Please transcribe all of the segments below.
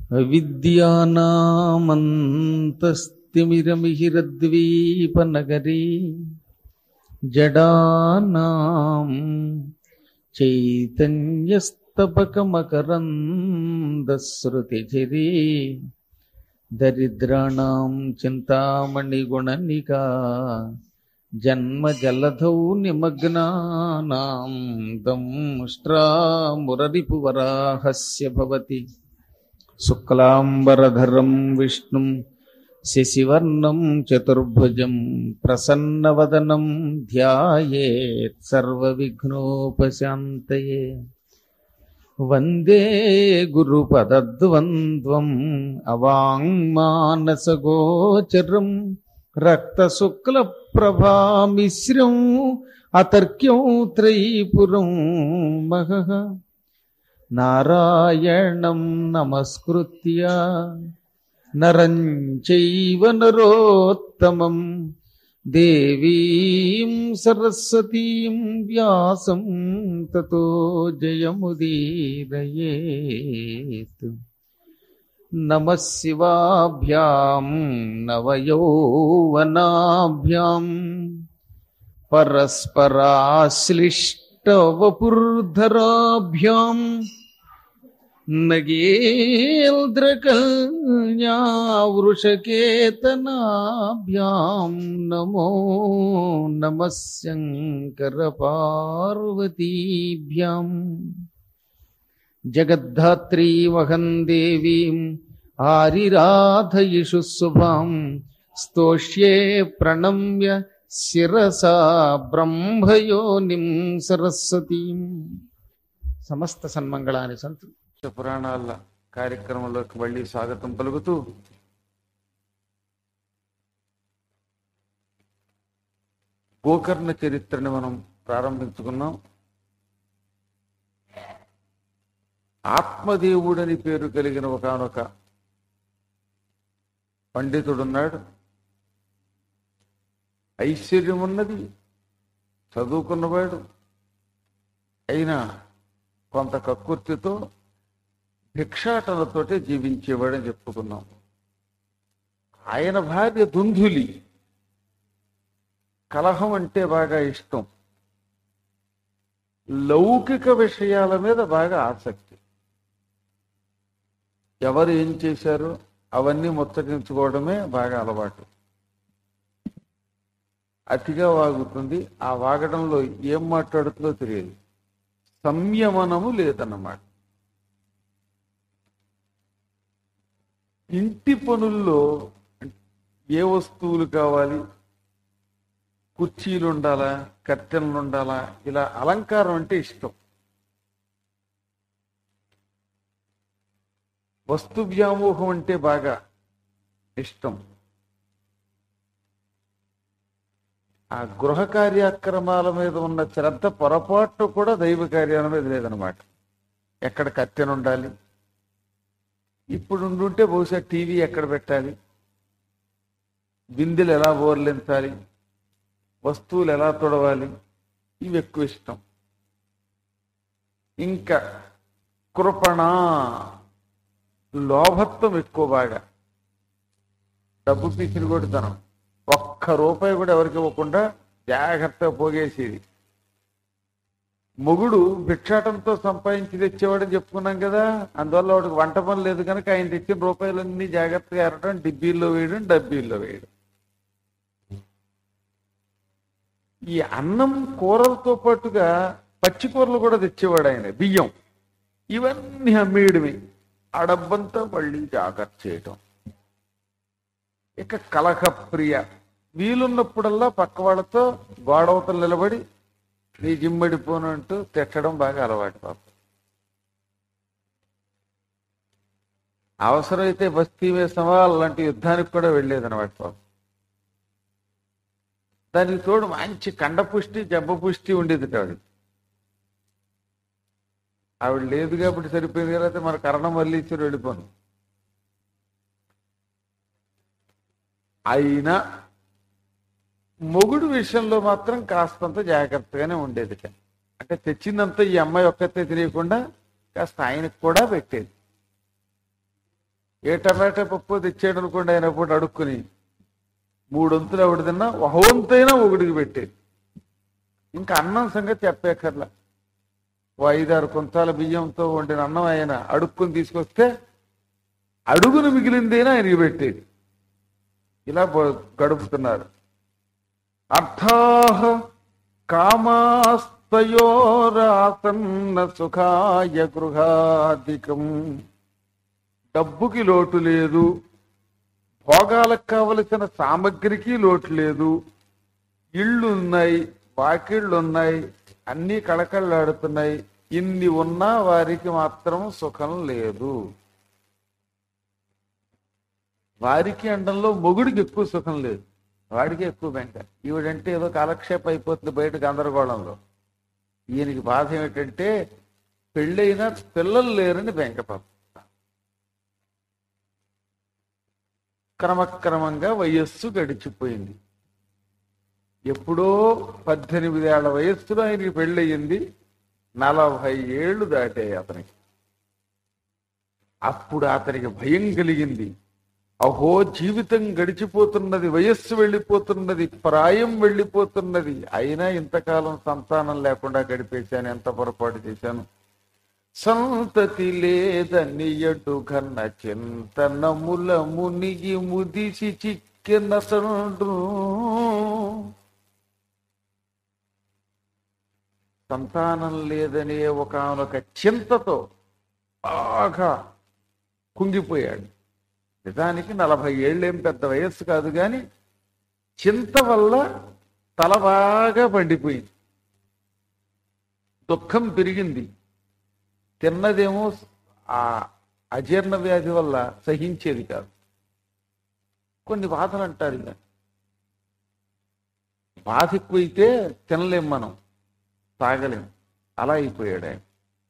విద్యానామంతస్తిమిరమిహిరద్వీపనగరీ జడానాం చైతన్యస్తపకమకరందశ్రుతిచిరీ దరిద్రాణం చింతామణిగుణనికా జన్మజలధౌ నిమగ్నానాం దంష్ట్రామురరిపువరాహస్య భవతి శుక్లాంబరధరం విష్ణుం శశివర్ణం చతుర్భుజం ప్రసన్నవదనం ధ్యాయేత్ సర్వవిఘ్నోపశాంతయే వందే గురుపదద్వంద్వం అవాంగ్మానసగోచరం రక్తశుక్లప్రభామిశ్రం అతర్క్యం త్రైపురం మహః నారాయణం నమస్కృత్య నరం చైవ నరోత్తమం దేవీం సరస్వతీం వ్యాసం తతో జయముదీరయేత్ నమ శివాభ్యాం నవయౌవనాభ్యాం పరస్పరాశ్లిష్టవపుర్ధరాభ్యాం నగేంద్రకల్యావృషకేతనాభ్యాం నమో నమ శంకరపార్వతీభ్యాం జగద్ధాత్రీమహం దేవీం ఆరిరాధయిషు శుభాం స్తోష్యే ప్రణమ్య శిరసా బ్రహ్మయోనిం సరస్వతీం సమస్త సన్మంగళాన్ని సంతు పురాణాల కార్యక్రమంలోకి మళ్ళీ స్వాగతం పలుకుతూ గోకర్ణ చరిత్రని మనం ప్రారంభించుకున్నాం ఆత్మదేవుడని పేరు కలిగిన ఒకనొక పండితుడున్నాడు ఐశ్వర్యం ఉన్నది చదువుకున్నవాడు అయినా కొంత కక్కుర్తితో భిక్షాటనతోటే జీవించేవాడని చెప్పుకున్నాం ఆయన భార్య దుంధులి కలహం అంటే బాగా ఇష్టం లౌకిక విషయాల మీద బాగా ఆసక్తి ఎవరు ఏం చేశారో అవన్నీ ముచ్చటించుకోవడమే బాగా అలవాటు అతిగా వాగుతుంది ఆ వాగడంలో ఏం మాట్లాడుతుందో తెలియదు సంయమనము లేదన్నమాట ఇంటి పనుల్లో ఏ వస్తువులు కావాలి కుర్చీలు ఉండాలా కర్టెన్లు ఉండాలా ఇలా అలంకారం అంటే ఇష్టం వస్తు వ్యామోహం అంటే బాగా ఇష్టం ఆ గృహ కార్యక్రమాల మీద ఉన్న శ్రద్ధ పొరపాటు కూడా దైవ కార్యాల మీద లేదనమాట ఎక్కడ కత్తెన ఉండాలి ఇప్పుడు ఉండుంటే బహుశా టీవీ ఎక్కడ పెట్టాలి బిందెలు ఎలా బోర్లించాలి వస్తువులు ఎలా తొడవాలి ఇవి ఎక్కువ ఇష్టం ఇంకా కృపణ లోభత్వం ఎక్కువ బాగా డబ్బు పిసిరి కొడుతనం ఒక్క రూపాయి కూడా ఎవరికి ఇవ్వకుండా జాగ్రత్తగా పోగేసేది మొగుడు భిక్షాటంతో సంపాదించి తెచ్చేవాడని చెప్పుకున్నాం కదా అందువల్ల వాడికి వంట పని లేదు కనుక ఆయన తెచ్చిన రూపాయలన్నీ జాగ్రత్తగా ఎరటం డిబ్బీల్లో వేయడం డబ్బీల్లో వేయడం ఈ అన్నం కూరలతో పాటుగా పచ్చి కూరలు కూడా తెచ్చేవాడు ఆయన బియ్యం ఇవన్నీ అమ్మేయడమే ఆ డబ్బంతా మళ్ళీ జాగ్రత్త చేయటం ఇక కలహప్రియ వీలున్నప్పుడల్లా పక్క వాళ్ళతో గోడవతలు నిలబడి నీ జిమ్మడిపోను అంటూ తిట్టడం బాగా అలవాటు పాప అవసరమైతే బస్తీ వేసమా అలాంటి యుద్ధానికి కూడా వెళ్ళేదన్నమాట పాప దానికి తోడు మంచి కండ పుష్టి జబ్బ పుష్టి ఉండేది ఆవిడ ఆవిడ లేదు కాబట్టి సరిపోయింది కదా అయితే మన కరణం మళ్ళీ ఇచ్చారు వెళ్ళిపోను అయినా మొగుడు విషయంలో మాత్రం కాస్తంత జాగ్రత్తగానే ఉండేది అంటే తెచ్చిందంతా ఈ అమ్మాయి ఒక్కతే తెలియకుండా కాస్త ఆయనకు కూడా పెట్టేది ఏ టమాటా పప్పు తెచ్చాడు అనుకోండి ఆయన పూట అడుక్కుని మూడొంతులు ఆవిడ తిన్నా ఒక వంతైనా ఒకటికి పెట్టేది ఇంకా అన్నం సంగతి చెప్పేకర్లా ఓ ఐదారు కొంతాల బియ్యంతో వండిన అన్నం ఆయన అడుక్కుని తీసుకొస్తే అడుగును మిగిలిందేనా ఆయనకి పెట్టేది ఇలా బ- గడుపుతున్నారు అర్థాహ కామాస్తయోరాసన్న సుఖాయ గృహాధికం డబ్బుకి లోటు లేదు భోగాలకు కావలసిన సామగ్రికి లోటు లేదు ఇళ్ళు ఉన్నాయి వాకిళ్ళు ఉన్నాయి అన్ని కళకళలాడుతున్నాయి ఇన్ని ఉన్నా వారికి మాత్రం సుఖం లేదు వారికి అండంలో మొగుడికి ఎక్కువ సుఖం లేదు వాడికి ఎక్కువ బెంక ఈవిడంటే ఏదో కాలక్షేపం అయిపోతుంది బయట గందరగోళంలో ఈయనకి బాధ ఏమిటంటే పెళ్ళైనా పిల్లలు లేరని బెంక పాపం క్రమక్రమంగా వయస్సు గడిచిపోయింది ఎప్పుడో పద్దెనిమిది ఏళ్ల వయస్సులో ఆయనకి పెళ్ళయింది నలభై ఏళ్ళు దాటాయి అతనికి అప్పుడు అతనికి భయం కలిగింది అహో జీవితం గడిచిపోతున్నది వయస్సు వెళ్ళిపోతున్నది ప్రాయం వెళ్ళిపోతున్నది అయినా ఇంతకాలం సంతానం లేకుండా గడిపేశాను ఎంత పొరపాటు చేశాను సంతతి లేదని ఎటు కన్న చింతనముల మునిగి ముదిసి చిక్కిన తండ్రు సంతానం లేదనే ఒకనొక చింతతో బాగా కుంగిపోయాడు నిజానికి నలభై ఏళ్ళేం పెద్ద వయస్సు కాదు కానీ చింత వల్ల తల బాగా పండిపోయింది దుఃఖం పెరిగింది తిన్నదేమో ఆ అజీర్ణ వ్యాధి వల్ల సహించేది కాదు కొన్ని బాధలు అంటారు ఇక బాధ ఎక్కువైతే తినలేం మనం తాగలేం అలా అయిపోయాడు ఆయన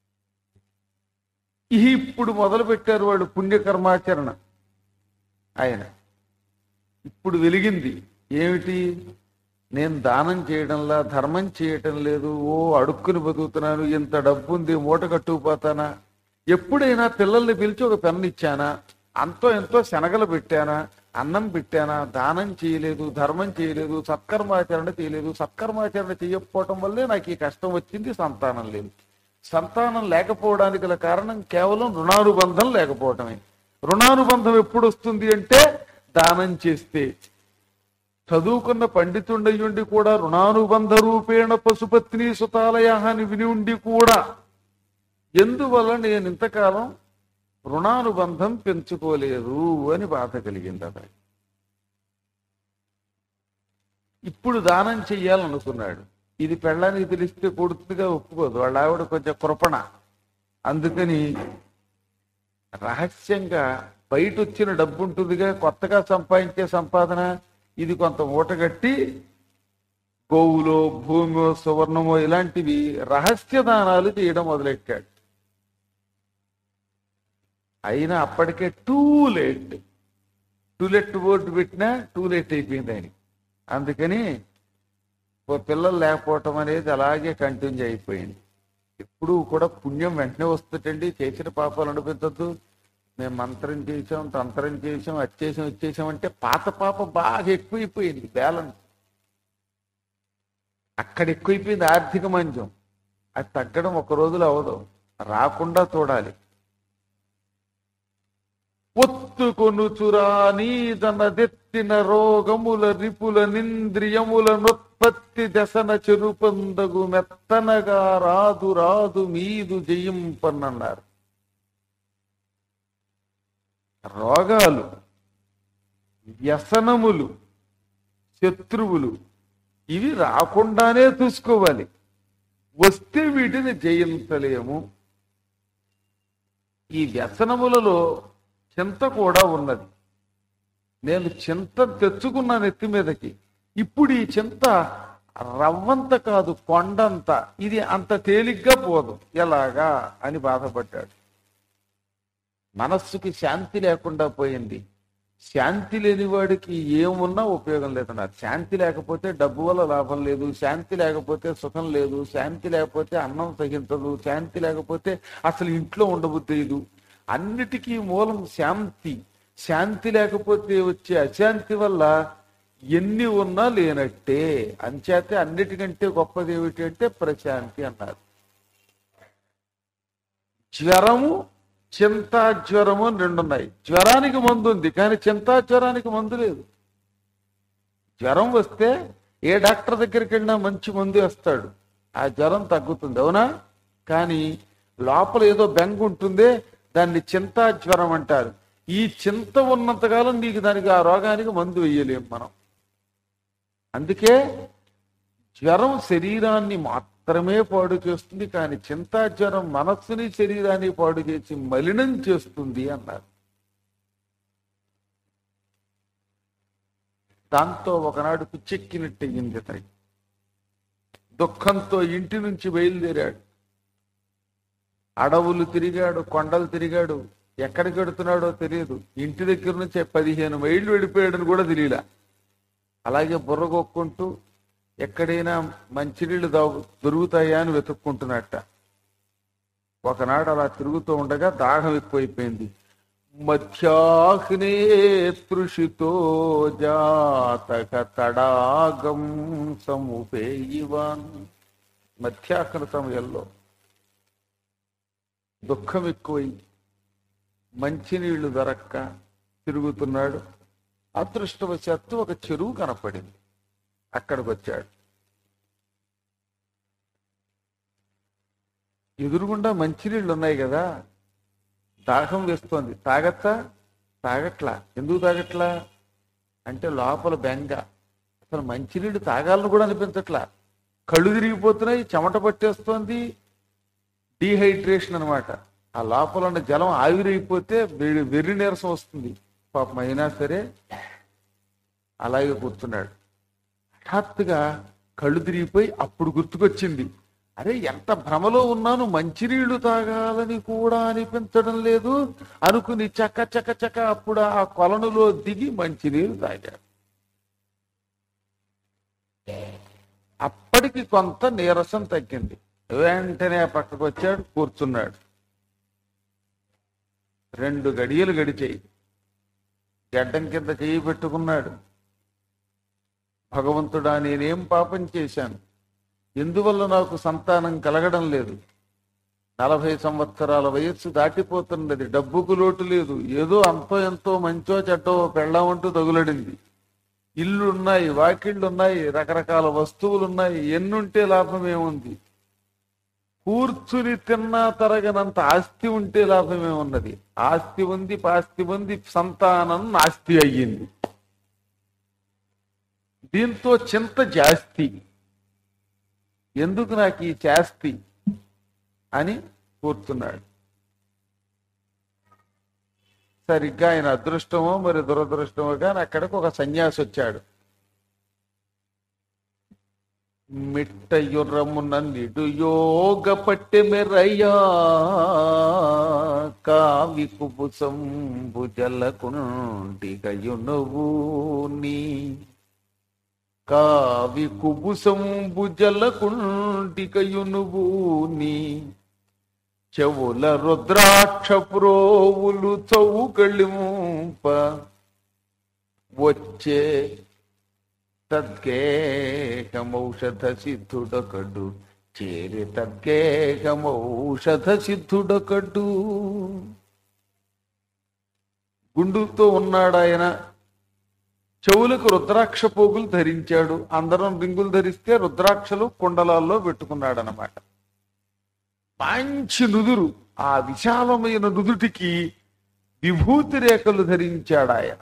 ఇప్పుడు మొదలు పెట్టారు వాళ్ళు పుణ్యకర్మాచరణ ఆయన ఇప్పుడు వెలిగింది ఏమిటి నేను దానం చేయడంలా ధర్మం చేయటం లేదు ఓ అడుక్కుని బతుకుతున్నాను ఇంత డబ్బు ఉంది మూట కట్టుకుపోతానా ఎప్పుడైనా పిల్లల్ని పిలిచి ఒక పెన్ను ఇచ్చానా అంతో ఎంతో శనగలు పెట్టానా అన్నం పెట్టానా దానం చేయలేదు ధర్మం చేయలేదు సత్కర్మాచరణ చేయలేదు సత్కర్మాచరణ చేయకపోవటం వల్లే నాకు ఈ కష్టం వచ్చింది సంతానం లేదు సంతానం లేకపోవడానికి గల కారణం కేవలం రుణానుబంధం లేకపోవటమే రుణానుబంధం ఎప్పుడు వస్తుంది అంటే దానం చేస్తే చదువుకున్న పండితుండయుండి కూడా రుణానుబంధ రూపేణ పశుపత్ని సుతాలయ అని విని ఉండి కూడా ఎందువల్ల నేను ఇంతకాలం రుణానుబంధం పెంచుకోలేదు అని బాధ కలిగింది అతనికి ఇప్పుడు దానం చెయ్యాలనుకున్నాడు ఇది పెళ్ళానికి తెలిస్తే కొడుతుందిగా ఒప్పుకోదు వాళ్ళ ఆవిడ కొంచెం కృపణ అందుకని రహస్యంగా బయట వచ్చిన డబ్బు ఉంటుందిగా కొత్తగా సంపాదించే సంపాదన ఇది కొంత మూటగట్టి గోవులో భూమో సువర్ణమో ఇలాంటివి రహస్య దానాలు చేయడం మొదలెట్టాడు అయినా అప్పటికే too late too late board పెట్టినా టూ లేట్ అయిపోయింది ఆయన అందుకని ఓ పిల్లలు లేకపోవటం అనేది అలాగే కంటిన్యూ అయిపోయింది ఎప్పుడు కూడా పుణ్యం వెంటనే వస్తుంటండి చేసిన పాపాలు అనిపించద్దు మేము మంత్రం చేసాం తంత్రం చేసాం వచ్చేసాం వచ్చేసాం అంటే పాత పాప బాగా ఎక్కువైపోయింది బ్యాలెన్స్ అక్కడ ఎక్కువైపోయింది ఆర్థిక మంజం అది తగ్గడం ఒక రోజులో అవదు రాకుండా చూడాలి ఒత్తుకొనుచురా నీదనదెత్తిన రోగముల రిపుల నింద్రియముల నొత్పత్తి దశన చెరుపందగు మెత్తనగా రాదు రాదు మీదు జయింపనన్నారు రోగాలు వ్యసనములు శత్రువులు ఇవి రాకుండానే చూసుకోవాలి వస్తే వీటిని జయించలేము ఈ వ్యసనములలో చింత కూడా ఉన్నది నేను చింత తెచ్చుకున్నాను ఎత్తి మీదకి ఇప్పుడు ఈ చింత రవ్వంత కాదు కొండంత ఇది అంత తేలిగ్గా పోదు ఎలాగా అని బాధపడ్డాడు మనస్సుకి శాంతి లేకుండా పోయింది శాంతి లేని వాడికి ఏమున్నా ఉపయోగం లేదన్నారు శాంతి లేకపోతే డబ్బు వల్ల లాభం లేదు శాంతి లేకపోతే సుఖం లేదు శాంతి లేకపోతే అన్నం సహించదు శాంతి లేకపోతే అసలు ఇంట్లో ఉండబుద్ధేదు అన్నిటికీ మూలం శాంతి శాంతి లేకపోతే వచ్చే అశాంతి వల్ల ఎన్ని ఉన్నా లేనట్టే అంచేతే అన్నిటికంటే గొప్పది ఏమిటి అంటే ప్రశాంతి అన్నారు జ్వరము చింతా జ్వరము అని రెండు ఉన్నాయి జ్వరానికి మందు ఉంది కానీ చింతా జ్వరానికి మందు లేదు జ్వరం వస్తే ఏ డాక్టర్ దగ్గరికి వెళ్ళినా మంచి మందు వేస్తాడు ఆ జ్వరం తగ్గుతుంది అవునా కానీ లోపల ఏదో బెంగ ఉంటుందే దాన్ని చింతా జ్వరం అంటారు ఈ చింత ఉన్నంతకాలం నీకు దానికి ఆ రోగానికి మందు వేయలేం మనం అందుకే జ్వరం శరీరాన్ని మాత్రమే పాడు చేస్తుంది కానీ చింతా జ్వరం మనస్సుని శరీరాన్ని పాడు చేసి మలినం చేస్తుంది అన్నారు దాంతో ఒకనాడు పిచ్చెక్కినట్టయింది అతనికి దుఃఖంతో ఇంటి నుంచి బయలుదేరాడు అడవులు తిరిగాడు కొండలు తిరిగాడు ఎక్కడికి వెడుతున్నాడో తెలియదు ఇంటి దగ్గర నుంచి పదిహేను మైళ్ళు వెళ్ళిపోయాడని కూడా తెలియలా అలాగే బుర్ర కొక్కుంటూ ఎక్కడైనా మంచినీళ్ళు దాగు దొరుకుతాయా అని వెతుక్కుంటున్నట్ట ఒకనాడు అలా తిరుగుతూ ఉండగా దాహం ఎక్కువైపోయింది మధ్యాహ్నే స్పృశితో జాతక తడాగం సముపేయివాన్ మధ్యాహ్న సమయంలో దుఃఖం ఎక్కువై మంచినీళ్లు దొరక్క తిరుగుతున్నాడు అదృష్టవశాత్తు ఒక చెరువు కనపడింది అక్కడికి వచ్చాడు ఎదురుగుండా మంచినీళ్ళు ఉన్నాయి కదా దాహం వేస్తోంది తాగచ్చా తాగట్లా ఎందుకు తాగట్లా అంటే లోపల బెంగ అసలు మంచినీళ్ళు తాగాలని కూడా అనిపించట్లా కళ్ళు తిరిగిపోతున్నాయి చెమట పట్టేస్తోంది డీహైడ్రేషన్ అన్నమాట ఆ లోపల ఉన్న జలం ఆవిరైపోతే వెర్రి వెర్రి నీరసం వస్తుంది పాపం అయినా సరే అలాగే కూర్చున్నాడు హఠాత్తుగా కళ్ళు తిరిగిపోయి అప్పుడు గుర్తుకొచ్చింది అరే ఎంత భ్రమలో ఉన్నాను మంచినీళ్లు తాగాలని కూడా అనిపించడం లేదు అనుకుని చక్క చక్క చక్క అప్పుడు ఆ కొలనులో దిగి మంచినీళ్ళు తాగాడు అప్పటికి కొంత నీరసం తగ్గింది వెంటనే ఆ పక్కకు వచ్చాడు కూర్చున్నాడు రెండు గడియలు గడిచాయి గడ్డం కింద చేయి పెట్టుకున్నాడు భగవంతుడా నేనేం పాపం చేశాను ఎందువల్ల నాకు సంతానం కలగడం లేదు నలభై సంవత్సరాల వయస్సు దాటిపోతున్నది డబ్బుకు లోటు లేదు ఏదో అంతో ఎంతో మంచో చెడ్డో పెళ్ళామంటూ తగులడింది ఇల్లు ఉన్నాయి వాకిళ్ళు ఉన్నాయి రకరకాల వస్తువులు ఉన్నాయి ఎన్నుంటే లాభం ఏముంది కూర్చుని తిన్నా తరగనంత ఆస్తి ఉంటే లాభమే ఉన్నది ఆస్తి ఉంది పాస్తి ఉంది సంతానం నాస్తి అయ్యింది దీంతో చింత జాస్తి ఎందుకు నాకు ఈ చేస్తి అని కూర్చున్నాడు సరిగ్గా ఆయన అదృష్టమో మరి దురదృష్టమో కానీ అక్కడికి ఒక సన్యాసి వచ్చాడు మిట్టయుర్రమున నిడు యోగ పట్టె మెరయ్యా కావి కుబుసంబు జలకుండిగయునువు నీ కావి కుబుసంబు జలకుండిగయునువు నీ చెవుల రుద్రాక్ష ప్రోవులు చౌకళింప వచ్చే తద్గేహమౌషధ సిద్ధుడకడు చేరి తద్గేహమౌషధ సిద్ధుడకడు గుండుతో ఉన్నాడు ఆయన చెవులకు రుద్రాక్ష పోగులు ధరించాడు అందరం రింగులు ధరిస్తే రుద్రాక్షలు కుండలాల్లో పెట్టుకున్నాడు అన్నమాట మంచి నుదురు ఆ విశాలమైన నుదుటికి విభూతి రేఖలు ధరించాడు ఆయన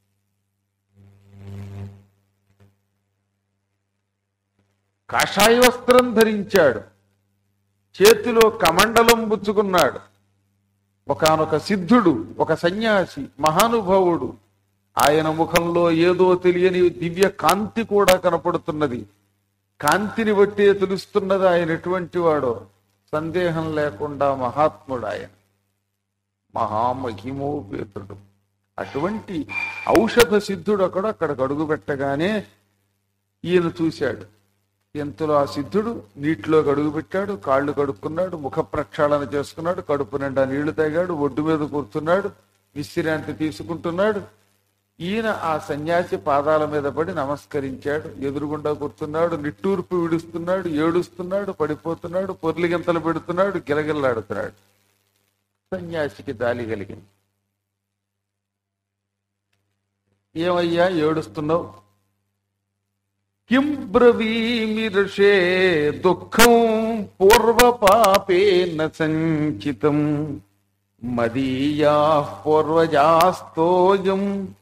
కాషాయ వస్త్రం ధరించాడు చేతిలో కమండలం పుచ్చుకున్నాడు ఒకనొక సిద్ధుడు ఒక సన్యాసి మహానుభావుడు ఆయన ముఖంలో ఏదో తెలియని దివ్య కాంతి కూడా కనపడుతున్నది కాంతిని బట్టే తెలుస్తున్నది ఆయన ఎటువంటి వాడో సందేహం లేకుండా మహాత్ముడు ఆయన మహామహిమోపేతుడు అటువంటి ఔషధ సిద్ధుడు అక్కడ అక్కడికి అడుగు పెట్టగానే ఈయన చూశాడు ఎంతలో ఆ సిద్ధుడు నీటిలో అడుగు పెట్టాడు కాళ్ళు కడుక్కున్నాడు ముఖ ప్రక్షాళన చేసుకున్నాడు కడుపు నిండా నీళ్లు తాగాడు ఒడ్డు మీద కూర్చున్నాడు విశ్రాంతి తీసుకుంటున్నాడు ఈయన ఆ సన్యాసి పాదాల మీద పడి నమస్కరించాడు ఎదురుగుండా కూర్చున్నాడు నిట్టూర్పు విడుస్తున్నాడు ఏడుస్తున్నాడు పడిపోతున్నాడు పొర్లిగింతలు పెడుతున్నాడు గిలగిల్లాడుతున్నాడు సన్యాసికి దాలి కలిగింది ఏమయ్యా ఏడుస్తున్నావు కిం బ్రవీమి ఋషే దుఃఖం పూర్వ పాపేన సంచితం మదీయా పూర్వజాస్తోయం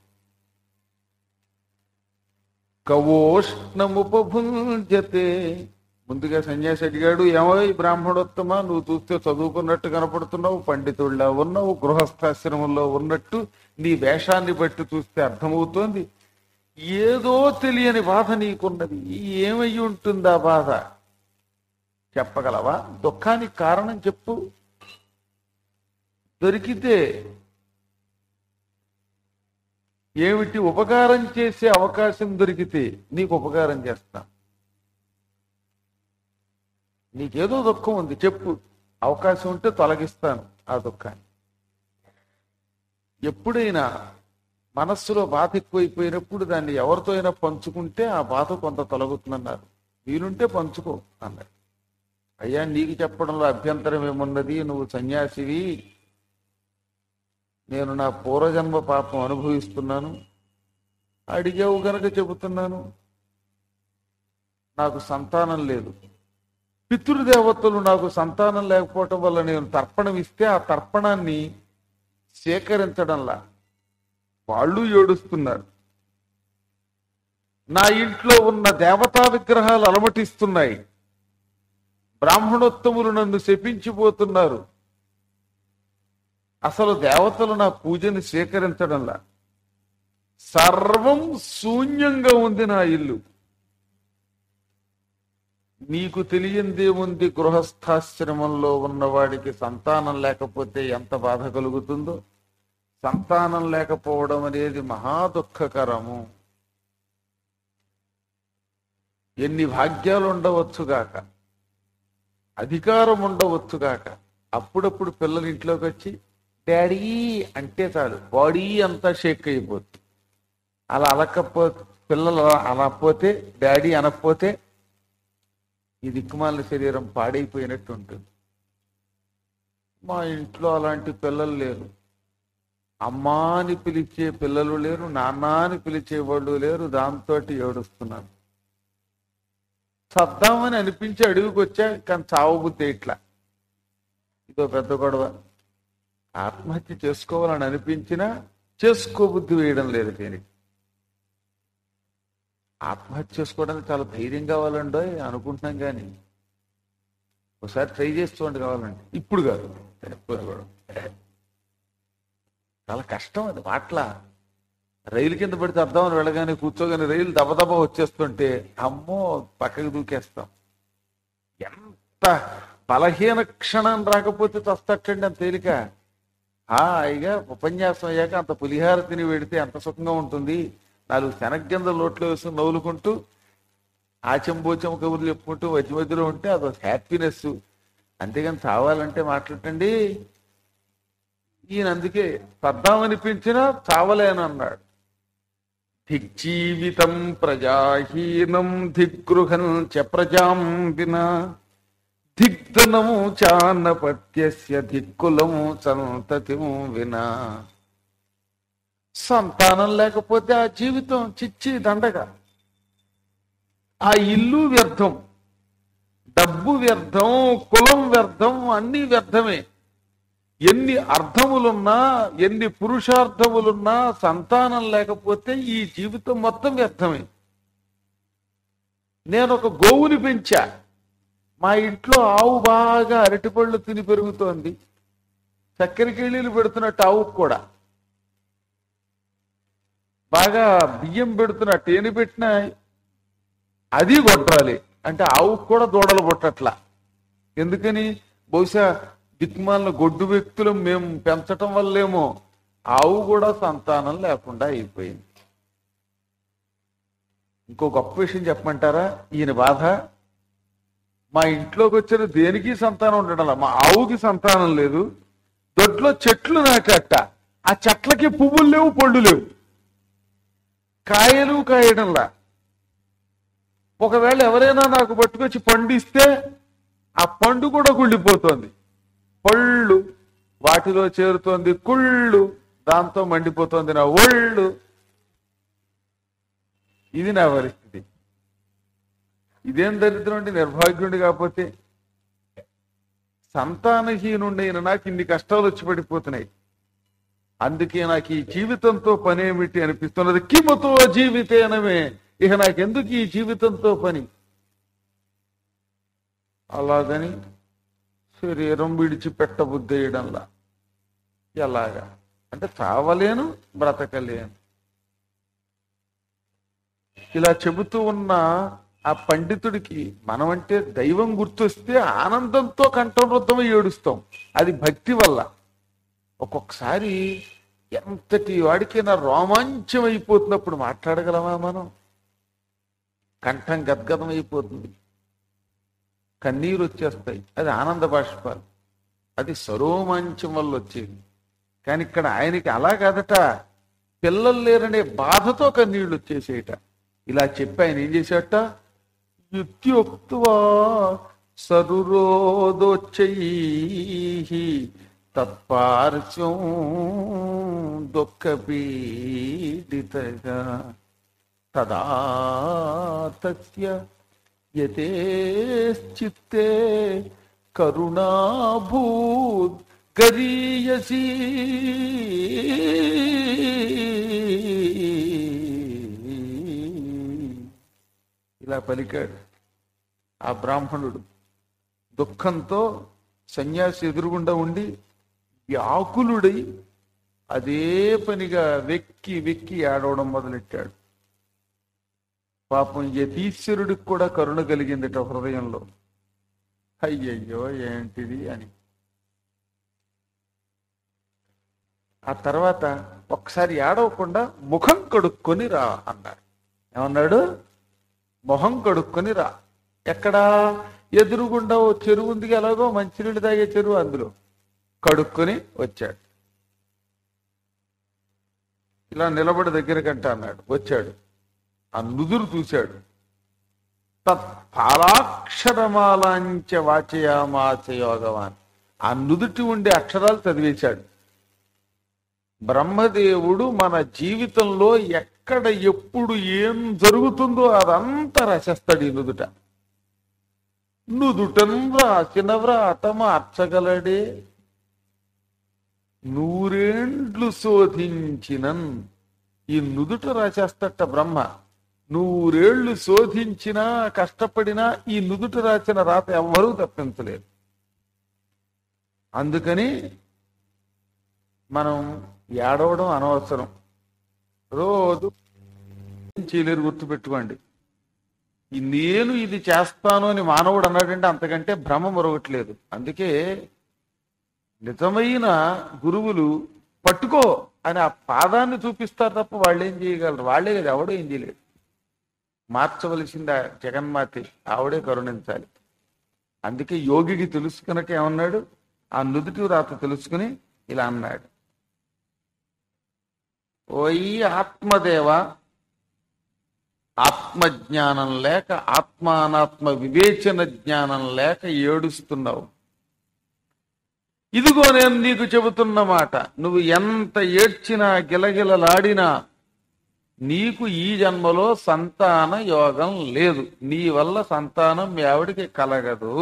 కవోష్ణముపభుంజతే ముందుగా సన్యాసి అడిగాడు ఏమో ఈ బ్రాహ్మణోత్తమ నువ్వు చూస్తే చదువుకున్నట్టు కనపడుతున్నావు పండితుళ్ళ ఉన్నావు గృహస్థాశ్రమంలో ఉన్నట్టు నీ వేషాన్ని బట్టి చూస్తే అర్థమవుతోంది ఏదో తెలియని బాధ నీకున్నది ఏమయ్యి ఉంటుంది ఆ బాధ చెప్పగలవా దుఃఖానికి కారణం చెప్పు దొరికితే ఏమిటి ఉపకారం చేసే అవకాశం దొరికితే నీకు ఉపకారం చేస్తా నీకేదో దుఃఖం ఉంది చెప్పు అవకాశం ఉంటే తొలగిస్తాను ఆ దుఃఖాన్ని ఎప్పుడైనా మనస్సులో బాధ ఎక్కువైపోయినప్పుడు దాన్ని ఎవరితో అయినా పంచుకుంటే ఆ బాధ కొంత తొలగుతుందన్నారు వీలుంటే పంచుకో అన్నారు అయ్యా నీకు చెప్పడంలో అభ్యంతరం ఏమున్నది నువ్వు సన్యాసివి నేను నా పూర్వజన్మ పాపం అనుభవిస్తున్నాను అడిగావు గనక చెబుతున్నాను నాకు సంతానం లేదు పితృదేవతలు నాకు సంతానం లేకపోవటం వల్ల నేను తర్పణం ఇస్తే ఆ తర్పణాన్ని స్వీకరించడంలా వాళ్ళు ఏడుస్తున్నారు నా ఇంట్లో ఉన్న దేవతా విగ్రహాలు అలమటిస్తున్నాయి బ్రాహ్మణోత్తములు నన్ను శపించిపోతున్నారు అసలు దేవతలు నా పూజని స్వీకరించడంలా సర్వం శూన్యంగా ఉంది నా ఇల్లు నీకు తెలియందేముంది గృహస్థాశ్రమంలో ఉన్నవాడికి సంతానం లేకపోతే ఎంత బాధ కలుగుతుందో సంతానం లేకపోవడం అనేది మహా దుఃఖకరము ఎన్ని భాగ్యాలు ఉండవచ్చుగాక అధికారం ఉండవచ్చుగాక అప్పుడప్పుడు పిల్లలు ఇంట్లోకి వచ్చి డాడీ అంటే చాలు బాడీ అంతా షేక్ అయిపోతుంది అలా అలకపో పిల్లలు అలా అనకపోతే డాడీ అనకపోతే ఈ దిక్కుమాలిన శరీరం పాడైపోయినట్టు ఉంటుంది మా ఇంట్లో అలాంటి పిల్లలు లేరు అమ్మా అని పిలిచే పిల్లలు లేరు నాన్న అని పిలిచే వాళ్ళు లేరు దాంతో ఏడుస్తున్నాను చద్దామని అనిపించి అడుగుకి వచ్చా కానీ చావబుద్ధి ఇట్లా ఇదో పెద్ద గొడవ ఆత్మహత్య చేసుకోవాలని అనిపించినా చేసుకోబుద్ధి వేయడం లేదు దీనికి ఆత్మహత్య చేసుకోవడానికి చాలా ధైర్యం కావాలండో అనుకుంటున్నాం కానీ ఒకసారి ట్రై చేసి చూడండి కావాలండి ఇప్పుడు కాదు ఎప్పుడు కూడా. చాలా కష్టం అది మాటల రైలు కింద పడితే అద్దామని వెళ్ళగానే కూర్చోగానే రైలు దబదబ వచ్చేస్తుంటే అమ్మో పక్కకు దూకేస్తాం ఎంత బలహీన క్షణం రాకపోతే చస్తట్టండి అంత తేలిక హాయిగా ఉపన్యాసం అయ్యాక అంత పులిహార తిని వెడితే ఎంత సుఖంగా ఉంటుంది నాలుగు శనగ్గింద లోట్లో వేసుకుని నవ్వులుకుంటూ ఆచంబోచం కబుర్లు చెప్పుకుంటూ మధ్య మధ్యలో ఉంటే అదొక హ్యాపీనెస్ అంతేగాని చావాలంటే మాట్లాడండి ఈయన అందుకే పద్దామనిపించినా చావలేనన్నాడు దిగ్జీవితం ప్రజాహీనం దిగ్గృహం చ ప్రజాం వినా దిగ్ధనము చాన్నపత్యస్య దిక్కులము సంతతిము వినా సంతానం లేకపోతే ఆ జీవితం చిచ్చి దండగా ఆ ఇల్లు వ్యర్థం డబ్బు వ్యర్థం కులం వ్యర్థం అన్ని వ్యర్థమే ఎన్ని అర్థములున్నా ఎన్ని పురుషార్థములున్నా సంతానం లేకపోతే ఈ జీవితం మొత్తం వ్యర్థమే నేను ఒక గోవుని పెంచా మా ఇంట్లో ఆవు బాగా అరటిపళ్ళు తిని పెరుగుతోంది చక్కెర కిళ్ళీలు పెడుతున్నట్టు ఆవుకు కూడా బాగా బియ్యం పెడుతున్న తేనె పెట్టిన అది కొట్టాలి అంటే ఆవుకు కూడా దూడలు పుట్టట్లా ఎందుకని బహుశా దిక్మాల గొడ్డు వ్యక్తులు మేము పెంచటం వల్లేమో ఆవు కూడా సంతానం లేకుండా అయిపోయింది ఇంకో గొప్ప విషయం చెప్పమంటారా ఈయన బాధ మా ఇంట్లోకి వచ్చిన దేనికి సంతానం ఉండడం మా ఆవుకి సంతానం లేదు దొడ్లో చెట్లు నాకట్ట ఆ చెట్లకి పువ్వులు లేవు పళ్ళు లేవు కాయలు కాయడంలా ఒకవేళ ఎవరైనా నాకు పట్టుకొచ్చి పండు ఇస్తే ఆ పండు కూడా కుళ్ళిపోతోంది పళ్ళు వాటిలో చేరుతోంది కుళ్ళు దాంతో మండిపోతోంది నా ఒళ్ళు ఇది నా పరిస్థితి ఇదేం దరిద్రం అంటే నిర్భాగ్యుడి కాకపోతే సంతానహీనుండైన నాకు ఇన్ని కష్టాలు వచ్చి పడిపోతున్నాయి అందుకే నాకు ఈ జీవితంతో పనేమిటి అనిపిస్తున్నది కిమతో జీవితేనమే ఇక నాకెందుకు ఈ జీవితంతో పని అలాగని శరీరం విడిచిపెట్టబుద్ధేయడంలా ఎలాగా అంటే చావలేను బ్రతకలేను ఇలా చెబుతూ ఉన్న ఆ పండితుడికి మనమంటే దైవం గుర్తొస్తే ఆనందంతో కంఠవృద్ధమై ఏడుస్తాం అది భక్తి వల్ల ఒక్కొక్కసారి ఎంతటి వాడికైనా రోమాంచం అయిపోతున్నప్పుడు మాట్లాడగలమా మనం కంఠం గద్గదం అయిపోతుంది కన్నీరు వచ్చేస్తాయి అది ఆనంద బాష్పాలు అది సరోమాంచం వల్ల వచ్చేది కానీ ఇక్కడ ఆయనకి అలా కాదట పిల్లలు లేరనే బాధతో కన్నీళ్లు వచ్చేసేయట ఇలా చెప్పి ఆయన ఏం చేశాట యుక్త్యుక్త్వా సరురోదోచ్చై తత్పార్శ్వం దుఃఖపీడితగా తదా తస్య యతేశ్చిత్తే కరుణాభూత్ గరీయసి ఇలా పలికాడు ఆ బ్రాహ్మణుడు దుఃఖంతో సన్యాసి ఎదురుగుండా ఉండి వ్యాకులుడై అదే పనిగా వెక్కి వెక్కి ఆడవడం మొదలెట్టాడు పాపం యతీశ్వరుడికి కూడా కరుణ కలిగిందట హృదయంలో అయ్యయ్యో ఏంటిది అని ఆ తర్వాత ఒకసారి ఏడవకుండా ముఖం కడుక్కొని రా అన్నాడు ఏమన్నాడు మొహం కడుక్కొని రా ఎక్కడా ఎదురుగుండా ఓ చెరువు ఉంది ఎలాగో మంచినీళ్ళు తాగే చెరువు అందులో కడుక్కొని వచ్చాడు ఇలా నిలబడి దగ్గరకంట అన్నాడు వచ్చాడు ఆ నుదురు చూశాడు తత్ఫలాక్షరమాలాంచ వాచయామాచ యోగవాన్ ఆ నుదుటి ఉండే అక్షరాలు చదివేశాడు బ్రహ్మదేవుడు మన జీవితంలో ఎక్కడ ఎప్పుడు ఏం జరుగుతుందో అదంతా రచేస్తాడు ఈ నుదుట నుదుటన్ రాసిన వ్రాత మార్చగలడే నూరేండ్లు శోధించినన్ ఈ నుదుట రాసేస్తట బ్రహ్మ నూరేళ్లు శోధించినా కష్టపడినా ఈ నుదుట రాసిన రాత ఎవ్వరూ తప్పించలేరు అందుకని మనం ఏడవడం అనవసరం రోజు ఏం చేయలేరు గుర్తుపెట్టుకోండి ఈ నేను ఇది చేస్తాను అని మానవుడు అన్నాడంటే అంతకంటే భ్రమ మరొకట్లేదు అందుకే నిజమైన గురువులు పట్టుకో అని ఆ పాదాన్ని చూపిస్తారు తప్ప వాళ్ళు ఏం చేయగలరు వాళ్ళే కదా ఎవడో ఏం చేయలేడు మార్చవలసింది ఆ జగన్మాతి ఆవిడే కరుణించాలి అందుకే యోగికి తెలుసు కనుక ఏమన్నాడు ఆ నుదుటి రాత తెలుసుకుని ఇలా అన్నాడు ఓయి ఆత్మదేవ ఆత్మజ్ఞానం లేక ఆత్మానాత్మ వివేచన జ్ఞానం లేక ఏడుస్తున్నావు ఇదిగో నేను నీకు చెబుతున్న మాట నువ్వు ఎంత ఏడ్చినా గిలగిలలాడినా నీకు ఈ జన్మలో సంతాన యోగం లేదు నీ వల్ల సంతానం మీ ఆవిడికి కలగదు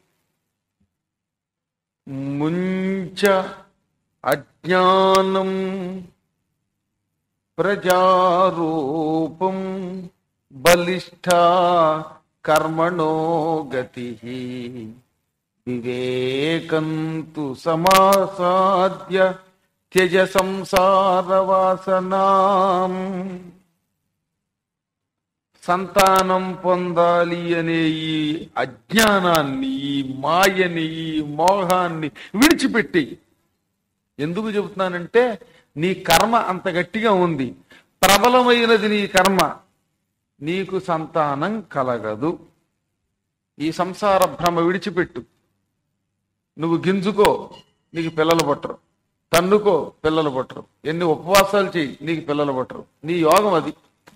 ముంచ అజ్ఞానం ప్రజారూపం బలిష్ట కర్మణో గతి వివేకంతు సమాసాద్య త్యజ సంసార వాసనాం సంతానం పొందాలి అనే ఈ అజ్ఞానాన్ని ఈ మాయని ఈ మోహాన్ని విడిచిపెట్టి ఎందుకు చెబుతున్నానంటే నీ కర్మ అంత గట్టిగా ఉంది ప్రబలమైనది నీ కర్మ నీకు సంతానం కలగదు ఈ సంసార భ్రమ విడిచిపెట్టు నువ్వు గింజుకో నీకు పిల్లలు పుట్టరు తన్నుకో పిల్లలు పుట్టరు ఎన్ని ఉపవాసాలు చెయ్యి నీకు పిల్లలు పుట్టరు నీ యోగం అది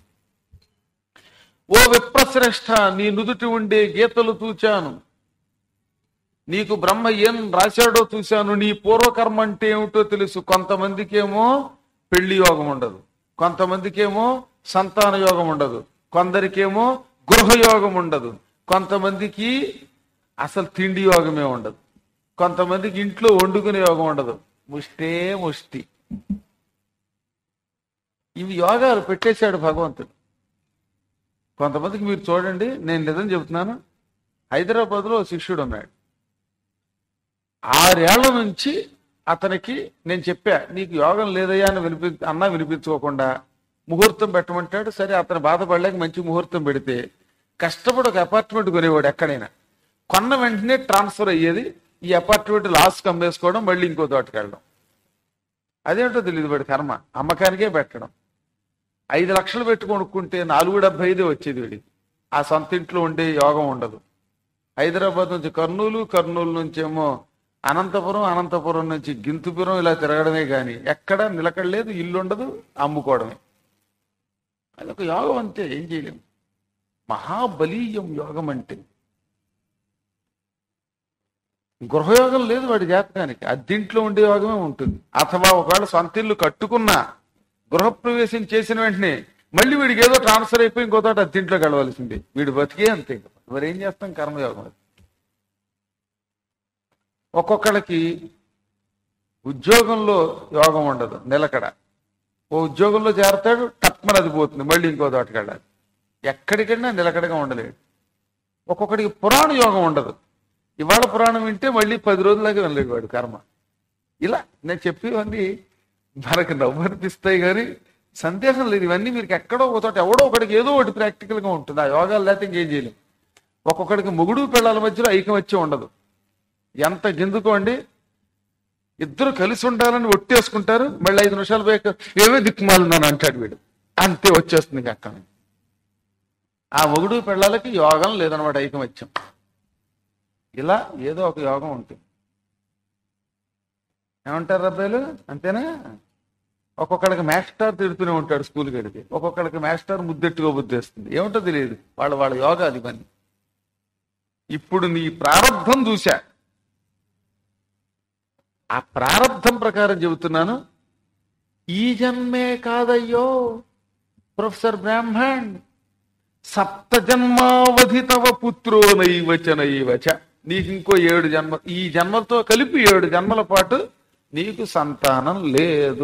ఓ విప్రశ్రేష్ఠ నీ నుదుటి ఉండే గీతలు తూచాను నీకు బ్రహ్మ ఏం రాశాడో చూశాను నీ పూర్వకర్మ అంటే ఏమిటో తెలుసు కొంతమందికేమో పెళ్లి యోగం ఉండదు కొంతమందికేమో సంతాన యోగం ఉండదు కొందరికేమో గృహయోగం ఉండదు కొంతమందికి అసలు తిండి యోగమే ఉండదు కొంతమందికి ఇంట్లో వండుకునే యోగం ఉండదు ముష్టే ముష్టి ఇవి యోగాలు పెట్టేశాడు భగవంతుడు కొంతమందికి మీరు చూడండి నేను నిజం చెబుతున్నాను హైదరాబాద్లో ఓ శిష్యుడు ఉన్నాడు ఆరేళ్ల నుంచి అతనికి నేను చెప్పా నీకు యోగం లేదయ్యా అని వినిపి అన్నా వినిపించుకోకుండా ముహూర్తం పెట్టమంటాడు సరే అతను బాధపడలేక మంచి ముహూర్తం పెడితే కష్టపడి ఒక అపార్ట్మెంట్ కొనేవాడు ఎక్కడైనా కొన్న వెంటనే ట్రాన్స్ఫర్ అయ్యేది ఈ అపార్ట్మెంట్ లాస్ అమ్మేసుకోవడం మళ్ళీ ఇంకో తోటకి వెళ్ళడం అదేంటో తెలియదు వాడి కర్మ అమ్మకానికే పెట్టడం ఐదు లక్షలు పెట్టి కొనుక్కుంటే నాలుగు డెబ్బై ఐదే వచ్చేది వీడికి ఆ సొంత ఇంట్లో ఉండే యోగం ఉండదు హైదరాబాద్ నుంచి కర్నూలు కర్నూలు నుంచేమో అనంతపురం అనంతపురం నుంచి గింతుపురం ఇలా తిరగడమే కానీ ఎక్కడ నిలకడలేదు ఇల్లు ఉండదు అమ్ముకోవడమే అది ఒక యోగం అంతే ఏం చేయలేం మహాబలీయం యోగం అంటే గృహయోగం లేదు వాడి జాతకానికి అద్దింట్లో ఉండే యోగమే ఉంటుంది అథవా ఒకవేళ సొంత ఇల్లు కట్టుకున్నా గృహప్రవేశం చేసిన వెంటనే మళ్ళీ వీడికి ఏదో ట్రాన్స్ఫర్ అయిపోయి ఇంకో తోట అద్దింట్లోకి వెళ్ళవలసింది వీడు బతికే అంతే మరి ఏం చేస్తాం కర్మయోగం అది ఒక్కొక్కళ్ళకి ఉద్యోగంలో యోగం ఉండదు నిలకడ ఓ ఉద్యోగంలో చేరతాడు తప్పని అది పోతుంది మళ్ళీ ఇంకో తోటకి వెళ్ళాలి ఎక్కడికైనా నిలకడగా ఉండలేడు ఒక్కొక్కడికి పురాణ యోగం ఉండదు ఇవాళ పురాణం వింటే మళ్ళీ పది రోజులాగా వెళ్ళలేడు వాడు కర్మ ఇలా నేను చెప్పేవన్నీ మనకు నవ్వు అనిపిస్తాయి కానీ సందేహం లేదు ఇవన్నీ మీకు ఎక్కడో ఒక చోట ఎవడో ఒకడికి ఏదో ఒకటి ప్రాక్టికల్ గా ఉంటుంది ఆ యోగాలు లేకపోతే ఇంకేం చేయలేం ఒక్కొక్కడికి మొగుడు పిల్లల మధ్యలో ఐకమత్యం ఉండదు ఎంత గిందుకోండి ఇద్దరు కలిసి ఉండాలని ఒట్టేసుకుంటారు మళ్ళీ ఐదు నిమిషాలు పోయాక ఏమే దిక్కుమాలిందని అంటాడు వీడు అంతే వచ్చేస్తుంది ఇంకా అక్కడ నుంచి. ఆ మొగుడు పిల్లలకి యోగం లేదనమాట ఐకమత్యం ఇలా ఏదో ఒక యోగం ఉంటుంది ఏమంటారు అబ్బాయిలు అంతేనా ఒక్కొక్కడికి మాస్టర్ తిడుతూనే ఉంటాడు స్కూల్కి వెడితే ఒక్కొక్కడికి మాస్టర్ ముద్దెట్టుగా బుద్ధేస్తుంది ఏమిటో తెలియదు వాళ్ళ వాళ్ళ యోగా అది పని ఇప్పుడు నీ ప్రారంభం చూశా ఆ ప్రారంధం ప్రకారం చెబుతున్నాను ఈ జన్మే కాదయ్యో ప్రొఫెసర్ బ్రాహ్మణ్ సప్త జన్మావధి తవ పుత్రో నైవచ నైవచ నీకు ఇంకో ఏడు జన్మ ఈ జన్మలతో కలిపి ఏడు జన్మల పాటు నీకు సంతానం లేదు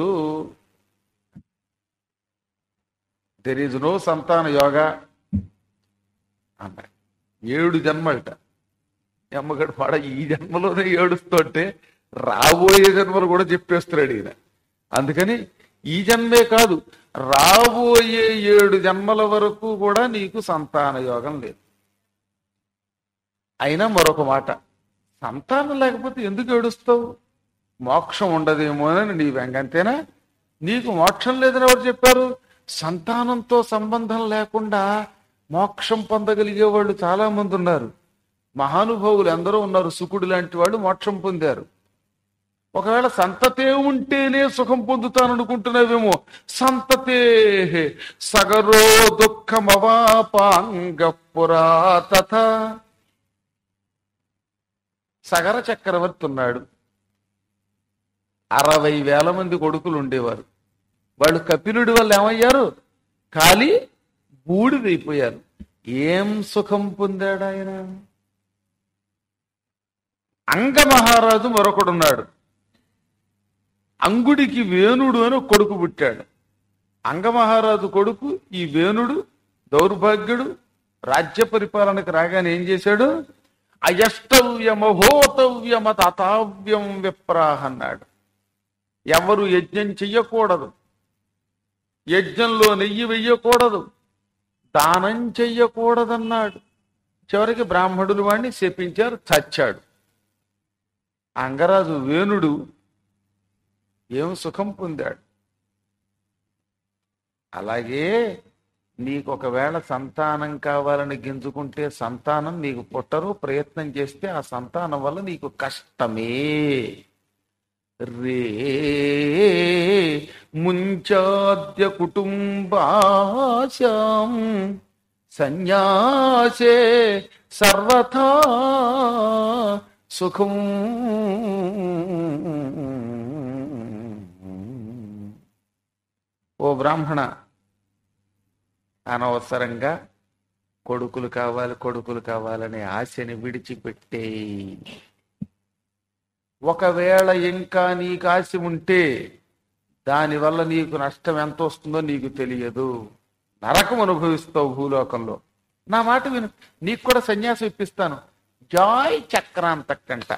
దెర్ ఈజ్ నో సంతాన యోగా అన్నాడు ఏడు జన్మలట ఈ అమ్మగడు పాడ ఈ జన్మలోనే ఏడుస్తుంటే రాబోయే జన్మలు కూడా చెప్పేస్తున్నాడు ఈయన అందుకని ఈ జన్మే కాదు రాబోయే ఏడు జన్మల వరకు కూడా నీకు సంతాన యోగం లేదు అయినా మరొక మాట సంతానం లేకపోతే ఎందుకు ఏడుస్తావు మోక్షం ఉండదేమో అని నీ వెంగ అంతేనా నీకు మోక్షం లేదని ఎవరు చెప్పారు సంతానంతో సంబంధం లేకుండా మోక్షం పొందగలిగే వాళ్ళు చాలా మంది ఉన్నారు మహానుభావులు ఎందరో ఉన్నారు సుకుడు లాంటి వాళ్ళు మోక్షం పొందారు ఒకవేళ సంతతే ఉంటేనే సుఖం పొందుతాననుకుంటున్నావేమో సంతతే సగరో దుఃఖమవాపాంగ పురాతథ సగర చక్రవర్తి ఉన్నాడు అరవై వేల మంది కొడుకులు ఉండేవారు వాళ్ళు కపిలుడి వల్ల ఏమయ్యారు ఖాళీ బూడిదైపోయారు ఏం సుఖం పొందాడు ఆయన అంగ మహారాజు మరొకడున్నాడు అంగుడికి వేణుడు అని ఒక కొడుకు పుట్టాడు అంగమహారాజు కొడుకు ఈ వేణుడు దౌర్భాగ్యుడు రాజ్య పరిపాలనకు రాగానే ఏం చేశాడు అయష్టవ్యమహోతవ్యమ తతావ్యం విప్రాహ అన్నాడు ఎవరు యజ్ఞం చెయ్యకూడదు యజ్ఞంలో నెయ్యి వెయ్యకూడదు దానం చెయ్యకూడదన్నాడు చివరికి బ్రాహ్మణులు వాడిని శపించారు చచ్చాడు అంగరాజు వేణుడు ఏం సుఖం పొందాడు అలాగే నీకు ఒకవేళ సంతానం కావాలని గింజుకుంటే సంతానం నీకు పుట్టరు ప్రయత్నం చేస్తే ఆ సంతానం వల్ల నీకు కష్టమే రే ముంచాద్య కుటుంబాశాం సన్యాసే సర్వథా సుఖం ఓ బ్రాహ్మణ అనవసరంగా కొడుకులు కావాలి కొడుకులు కావాలనే ఆశని విడిచిపెట్టే ఒకవేళ ఇంకా నీకు ఆశ ఉంటే దానివల్ల నీకు నష్టం ఎంత వస్తుందో నీకు తెలియదు నరకం అనుభవిస్తావు భూలోకంలో నా మాట విను నీకు కూడా సన్యాసం ఇప్పిస్తాను జాయ్ చక్రాంతకంట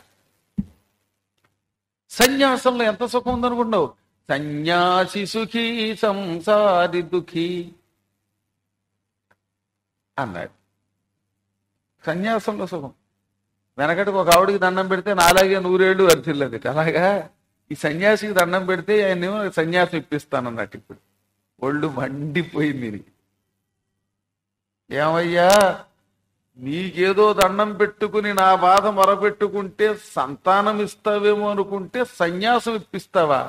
సన్యాసంలో ఎంత సుఖం ఉందనుకుంటున్నావు సన్యాసి సుఖీ సంసారి దుఃఖీ అన్నాడు సన్యాసంలో సుఖం వెనకటికి ఒక ఆవిడికి దండం పెడితే నాలాగే నూరేళ్లు వర్తిల్లది అలాగా ఈ సన్యాసికి దండం పెడితే ఆయన సన్యాసం ఇప్పిస్తానన్నట్టు ఇప్పుడు ఒళ్ళు మండిపోయింది దీనికి ఏమయ్యా నీకేదో దండం పెట్టుకుని నా బాధ మొరపెట్టుకుంటే సంతానం ఇస్తావేమో అనుకుంటే సన్యాసం ఇప్పిస్తావా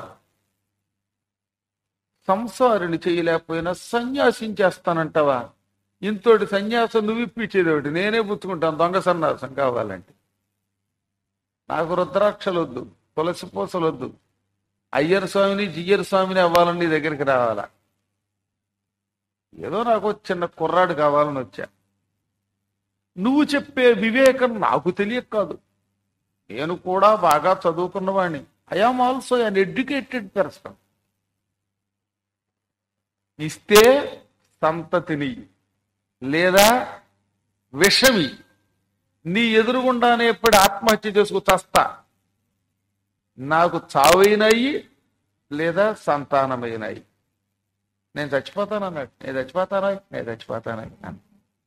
సంసారిని చేయలేకపోయినా సన్యాసించేస్తానంటావా ఇంతోటి సన్యాసం నువ్వు ఇప్పించేది ఒకటి నేనే పుచ్చుకుంటాను దొంగ సన్యాసం కావాలంటే నాకు రుద్రాక్షలు వద్దు తులసి పూసలు వద్దు అయ్యర్ స్వామిని జియ్యర్ స్వామిని అవ్వాలని నీ దగ్గరికి రావాలా ఏదో నాకు ఒక చిన్న కుర్రాడు కావాలని వచ్చా నువ్వు చెప్పే వివేకం నాకు తెలియక కాదు నేను కూడా బాగా చదువుకున్నవాడిని I am also an educated person ఇస్తే సంతతిని లేదా విషమి నీ ఎదురుగుండానే ఎప్పుడు ఆత్మహత్య చేసుకు చస్తా నాకు చావైనాయి లేదా సంతానమైనాయి నేను చచ్చిపోతాను అన్నాడు నేను చచ్చిపోతానా నేను చచ్చిపోతానా అన్నాడు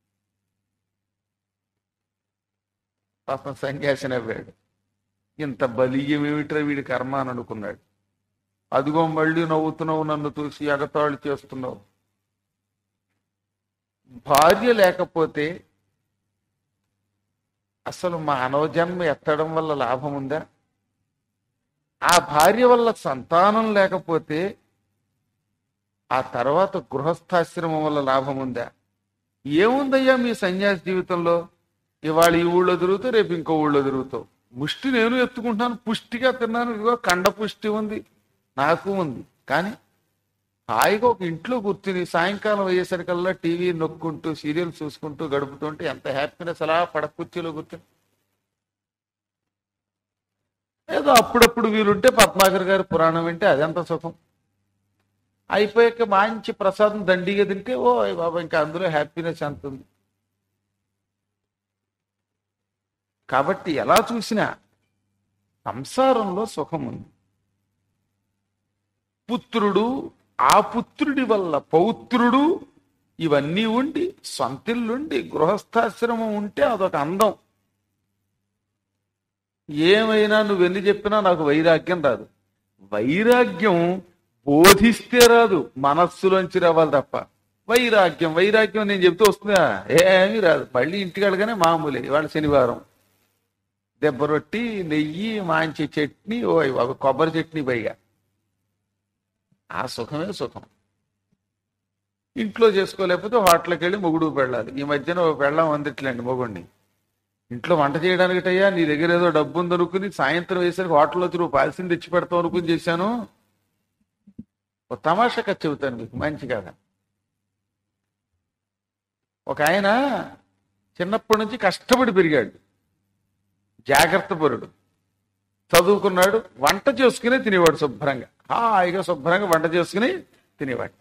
పాపం సన్యాసి నవ్వాడు ఇంత బలీయం ఏమిట్రా వీడి కర్మ అని అనుకున్నాడు అదిగో మళ్ళీ నవ్వుతున్నావు నన్ను చూసి ఎగతాళి చేస్తున్నావు భార్య లేకపోతే అసలు మానవ జన్మ ఎత్తడం వల్ల లాభం ఉందా ఆ భార్య వల్ల సంతానం లేకపోతే ఆ తర్వాత గృహస్థాశ్రమం వల్ల లాభం ఉందా ఏముందయ్యా మీ సన్యాసి జీవితంలో ఇవాళ ఈ ఊళ్ళో తిరుగుతూ రేపు ఇంకో ఊళ్ళో తిరుగుతావు ముష్టి నేను ఎత్తుకుంటాను పుష్టిగా తిన్నాను ఇదిగో కండ పుష్టి ఉంది నాకు ఉంది కానీ హాయిగా ఒక ఇంట్లో కూర్చుని సాయంకాలం అయ్యేసరికల్లా టీవీ నొక్కుంటూ సీరియల్ చూసుకుంటూ గడుపుతుంటే ఎంత హ్యాపీనెస్ అలా పడక కుర్చీలో కూర్చొని ఏదో అప్పుడప్పుడు వీలుంటే పద్మాకర్ గారి పురాణం వింటే అదెంత సుఖం అయిపోయాక మంచి ప్రసాదం దండిగా తింటే ఓ అయ్ బాబా ఇంకా అందులో హ్యాపీనెస్ ఎంత ఉంది కాబట్టి ఎలా చూసినా సంసారంలో సుఖం ఉంది పుత్రుడు ఆ పుత్రుడి వల్ల పౌత్రుడు ఇవన్నీ ఉండి సొంతిల్లుండి గృహస్థాశ్రమం ఉంటే అదొక అందం ఏమైనా నువ్వెన్ని చెప్పినా నాకు వైరాగ్యం రాదు వైరాగ్యం బోధిస్తే రాదు మనస్సులోంచి రావాలి తప్ప వైరాగ్యం వైరాగ్యం నేను చెప్తూ వస్తుందా ఏమీ రాదు మళ్ళీ ఇంటికి వెళ్ళగానే మామూలే ఇవాళ శనివారం దెబ్బ రొట్టి నెయ్యి మాంచి చట్నీ ఓ ఒక కొబ్బరి చట్నీ పైగా ఆ సుఖమే సుఖం ఇంట్లో చేసుకోలేకపోతే హోటల్కి వెళ్ళి మొగుడు పెళ్ళాలి ఈ మధ్యన ఓ పెళ్ళం అందిట్లేండి మొగుడిని ఇంట్లో వంట చేయడానికటయ్యా నీ దగ్గర ఏదో డబ్బు ఉందనుకుని సాయంత్రం వేసరికి హోటల్లో తిరుగు పాలసీని తెచ్చి పెడతాం అనుకుని చేశాను ఒక తమాషా కథ చెబుతాను మీకు మంచి కదా ఒక ఆయన చిన్నప్పటి నుంచి కష్టపడి పెరిగాడు జాగ్రత్త పరుడు చదువుకున్నాడు వంట చేసుకునే తినేవాడు శుభ్రంగా హాయిగా శుభ్రంగా వంట చేసుకుని తినేవాడు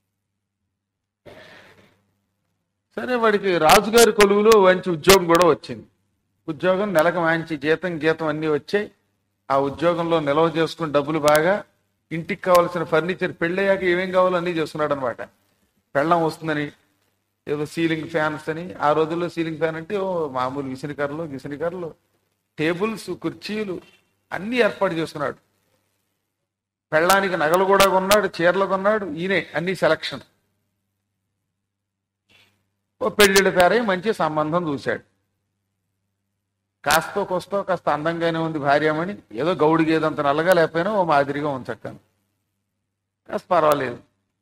సరే వాడికి రాజుగారి కొలువులో మంచి ఉద్యోగం కూడా వచ్చింది ఉద్యోగం నెలకు మంచి జీతం గీతం అన్నీ వచ్చాయి ఆ ఉద్యోగంలో నిల్వ చేసుకుని డబ్బులు బాగా ఇంటికి కావాల్సిన ఫర్నిచర్ పెళ్ళయ్యాక ఏమేం కావాలో అన్నీ చేసుకున్నాడు అనమాట పెళ్ళం వస్తుందని ఏదో సీలింగ్ ఫ్యాన్స్ అని ఆ రోజుల్లో సీలింగ్ ఫ్యాన్ అంటే ఓ మామూలు విసినికర్రలు విసినికర్రలు టేబుల్స్ కుర్చీలు అన్ని ఏర్పాటు చేసుకున్నాడు పెళ్ళానికి నగలు కూడా కొన్నాడు చీరలు కొన్నాడు ఈయనే అన్ని సెలక్షన్ ఓ పెళ్ళిళ్ళ పేరై మంచి సంబంధం చూశాడు కాస్తో కొస్తో కాస్త అందంగానే ఉంది భార్యమని ఏదో గౌడికి ఏదంత నల్లగా లేకపోయినా ఓ మాదిరిగా ఉంచక్కాను కాస్త పర్వాలేదు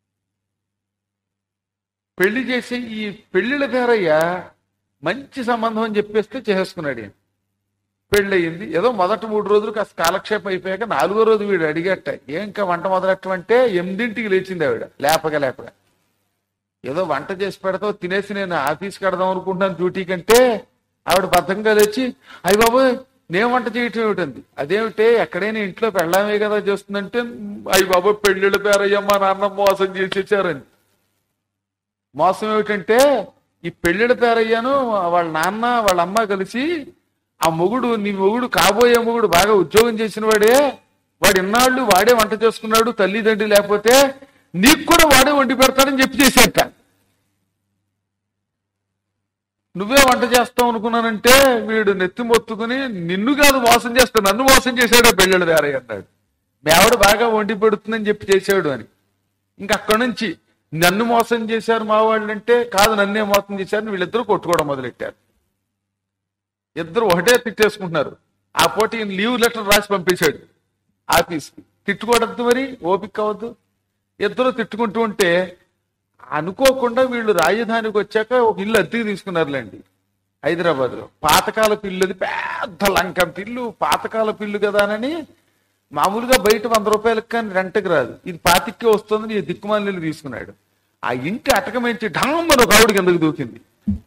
పెళ్లి చేసి ఈ పెళ్లిళ్ళ పేరయ్య మంచి సంబంధం అని చెప్పేస్తే చేసేసుకున్నాడు ఈయన పెళ్ళి అయ్యింది ఏదో మొదటి మూడు రోజులు కాస్త కాలక్షేపం అయిపోయాక నాలుగో రోజు వీడు అడిగట్ట ఏం ఇంకా వంట మొదలెట్టమంటే ఎనిమిదింటికి లేచింది ఆవిడ లేపగా లేపగా ఏదో వంట చేసి పెడతావు తినేసి నేను ఆఫీస్కి కడదాం అనుకుంటున్నాను డ్యూటీ కంటే ఆవిడ బద్ధంగా లేచి అయ్యి బాబు నేను వంట చేయటం ఏమిటంది అదేమిటే ఎక్కడైనా ఇంట్లో పెళ్ళామే కదా చేస్తుందంటే అయ్యి బాబు పెళ్ళిళ్ళ పేరయ్య మా నాన్న మోసం చేసేసారని మోసం ఏమిటంటే ఈ పెళ్ళిళ్ళ పేరయ్యాను వాళ్ళ నాన్న వాళ్ళ అమ్మ కలిసి ఆ మొగుడు నీ మొగుడు కాబోయే మొగుడు బాగా ఉద్యోగం చేసిన వాడే వాడు ఇన్నాళ్ళు వాడే వంట చేసుకున్నాడు తల్లిదండ్రి లేకపోతే నీకు కూడా వాడే వండి పెడతాడని చెప్పి చేసేట నువ్వే వంట చేస్తావు అనుకున్నానంటే వీడు నెత్తి మొత్తుకుని నిన్ను కాదు మోసం చేస్తా నన్ను మోసం చేశాడు పెళ్ళిళ్ళు వేరే అన్నాడు మీ ఆవిడ బాగా వండి పెడుతుందని చెప్పి చేసాడు అని ఇంకా అక్కడి నుంచి నన్ను మోసం చేశారు మా వాళ్ళు అంటే కాదు నన్నే మోసం చేశారు వీళ్ళిద్దరూ కొట్టుకోవడం మొదలెట్టారు ఇద్దరు ఒకటే తిట్టేసుకుంటున్నారు ఆ పోటీ ఈయన లీవ్ లెటర్ రాసి పంపించాడు ఆఫీస్కి తిట్టుకోవద్దు మరి ఓపిక అవ్వద్దు ఇద్దరు తిట్టుకుంటూ ఉంటే అనుకోకుండా వీళ్ళు రాజధానికి వచ్చాక ఒక ఇల్లు అద్దెకి తీసుకున్నారులేండి హైదరాబాద్ లో పాతకాలపు ఇల్లు అది పెద్ద లంకంత ఇల్లు పాతకాలపు ఇల్లు కదానని మామూలుగా బయట వంద రూపాయలకి కానీ రెంట్కి రాదు ఇది పాతికే వస్తుందని ఈ దిక్కుమాలి ఇల్లు తీసుకున్నాడు ఆ ఇంటి అటకమించి ఢామ్మని ఒక ఆవిడ కిందకు దూకింది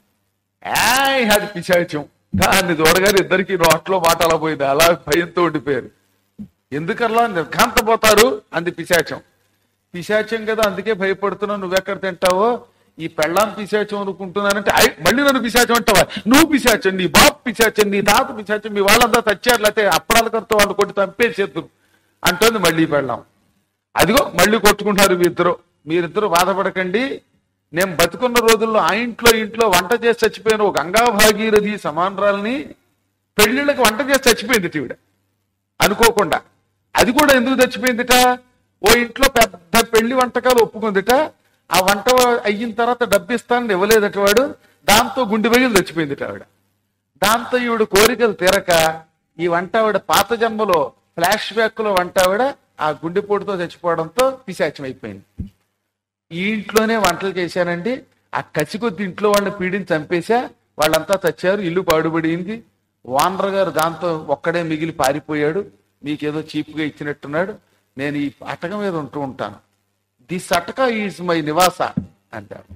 ఏయ్ అది పిశాచం దాన్ని చూడగానే ఇద్దరికి నోట్లో మాట అలా పోయింది అలా భయంతో ఉండిపోయారు ఎందుకల్లా నిర్ఘాంతపోతారు అంది పిశాచం పిశాచం కదా అందుకే భయపడుతున్నావు నువ్వెక్కడ తింటావో ఈ పెళ్ళాం పిశాచం అనుకుంటున్నానంటే ఐ, మళ్ళీ నన్ను పిశాచం అంటావా నువ్వు పిశాచం నీ బాప్ పిశాచం నీ తాత పిశాచం మీ వాళ్ళంతా చచ్చారు లేకపోతే అప్పడాల కడుతూ వాళ్ళు కొట్టి చంపేసేద్దరు అంటోంది మళ్ళీ పెళ్ళాం అదిగో మళ్ళీ కొట్టుకుంటారు మీ ఇద్దరు మీరిద్దరు బాధపడకండి నేను బతుకున్న రోజుల్లో ఆ ఇంట్లో ఇంట్లో వంట చేసి చచ్చిపోయిన ఒక గంగా భాగీరథి సమానరాల్ని పెళ్లిళ్ళకి వంట చేసి చచ్చిపోయింది ఈవిడ అనుకోకుండా అది కూడా ఎందుకు చచ్చిపోయిందిట ఓ ఇంట్లో పెద్ద పెళ్లి వంటకాలు ఒప్పుకుందిట ఆ వంట అయిన తర్వాత డబ్బిస్తానని ఇవ్వలేదట వాడు దాంతో గుండె బగిలు చచ్చిపోయిందిట ఆవిడ దాంతో ఈవిడ కోరికలు తీరక ఈ వంట ఆవిడ పాత జన్మలో ఫ్లాష్ బ్యాక్ లో వంట ఆవిడ ఆ గుండెపోటుతో చచ్చిపోవడంతో పిశాచం అయిపోయింది ఈ ఇంట్లోనే వంటలు చేశానండి ఆ కసి కొద్ది ఇంట్లో వాళ్ళని పీడిని చంపేశా వాళ్ళంతా చచ్చారు ఇల్లు పాడుబడింది వానర్ గారు దాంతో ఒక్కడే మిగిలి పారిపోయాడు మీకేదో చీప్గా ఇచ్చినట్టున్నాడు నేను ఈ అటక మీద ఉంటూ ఉంటాను దిస్ అటక ఈజ్ మై నివాస అంటారు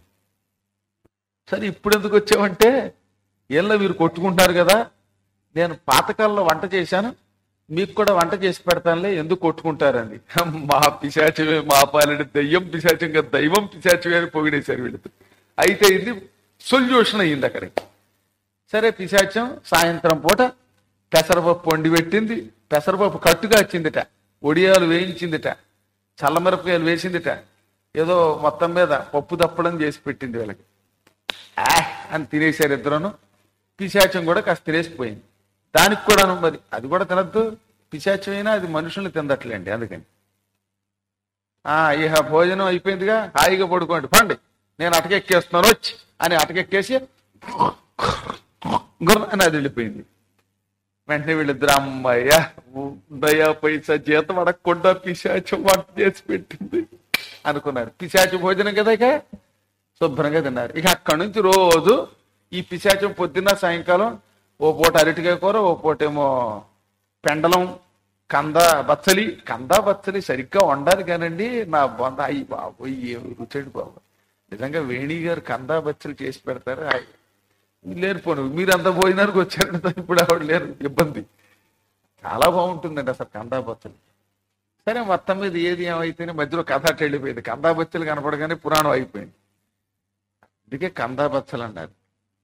సరే ఇప్పుడు ఎందుకు వచ్చావంటే ఏళ్ళ వీరు కొట్టుకుంటారు కదా నేను పాతకాలంలో వంట చేశాను మీకు కూడా వంట చేసి పెడతానులే ఎందుకు కొట్టుకుంటారండి మా పిశాచమే మా పాలన దయ్యం పిశాచం కదా దైవం పిశాచమే అని పొగిడేశారు వీళ్ళు అయితే ఇది సొల్యూషన్ అయ్యింది అక్కడికి సరే పిశాచం సాయంత్రం పూట పెసరపప్పు వండి పెట్టింది పెసరపప్పు కట్టుగా వచ్చిందిట ఒడియాలు వేయించిందిట చల్లమిరపకాయలు వేసిందిట ఏదో మొత్తం మీద పప్పు దప్పడం చేసి పెట్టింది వీళ్ళకి ఆ అని తినేశారు ఇద్దరును పిశాచం కూడా కాస్త తినేసిపోయింది దానికి కూడా మరి అది కూడా తినద్దు పిశాచం అయినా అది మనుషుల్ని తిందట్లేండి అందుకని ఆ ఇహ భోజనం అయిపోయిందిగా హాయిగా పడుకోండి పండి నేను అటకెక్కేస్తున్నాను వచ్చి అని అటకెక్కేసి గుర్ర అని అది వెళ్ళిపోయింది వెంటనే వీళ్ళిద్దరు అమ్మాయ్యా దయా పైసా జీతం అడగకుండా పిశాచం వంట చేసి పెట్టింది అనుకున్నారు పిశాచ భోజనం కదా ఇక శుభ్రంగా తిన్నారు ఇక అక్కడి నుంచి రోజు ఈ పిశాచం పొద్దున్న సాయంకాలం ఓ పూట అరటికాయ కూర ఓ పూట ఏమో పెండలం కంద బచ్చలి కంద బచ్చలి సరిగ్గా వండాలి కానండి నా బొంద అయ్యి బాబు ఏం రుచండి బాబు నిజంగా వేణి గారు కందా బచ్చలు చేసి పెడతారు ఆయ్, లేరు పోను మీరు అంత భోజనానికి వచ్చారంటే ఇప్పుడు ఆవిడ లేరు ఇబ్బంది చాలా బాగుంటుందండి అసలు కందా బచ్చలు సరే మొత్తం మీద ఏది ఏమైతేనే మధ్యలో కథ అటు వెళ్ళిపోయింది కందా బచ్చలు కనపడగానే పురాణం అయిపోయింది అందుకే కందా బచ్చలు అన్నారు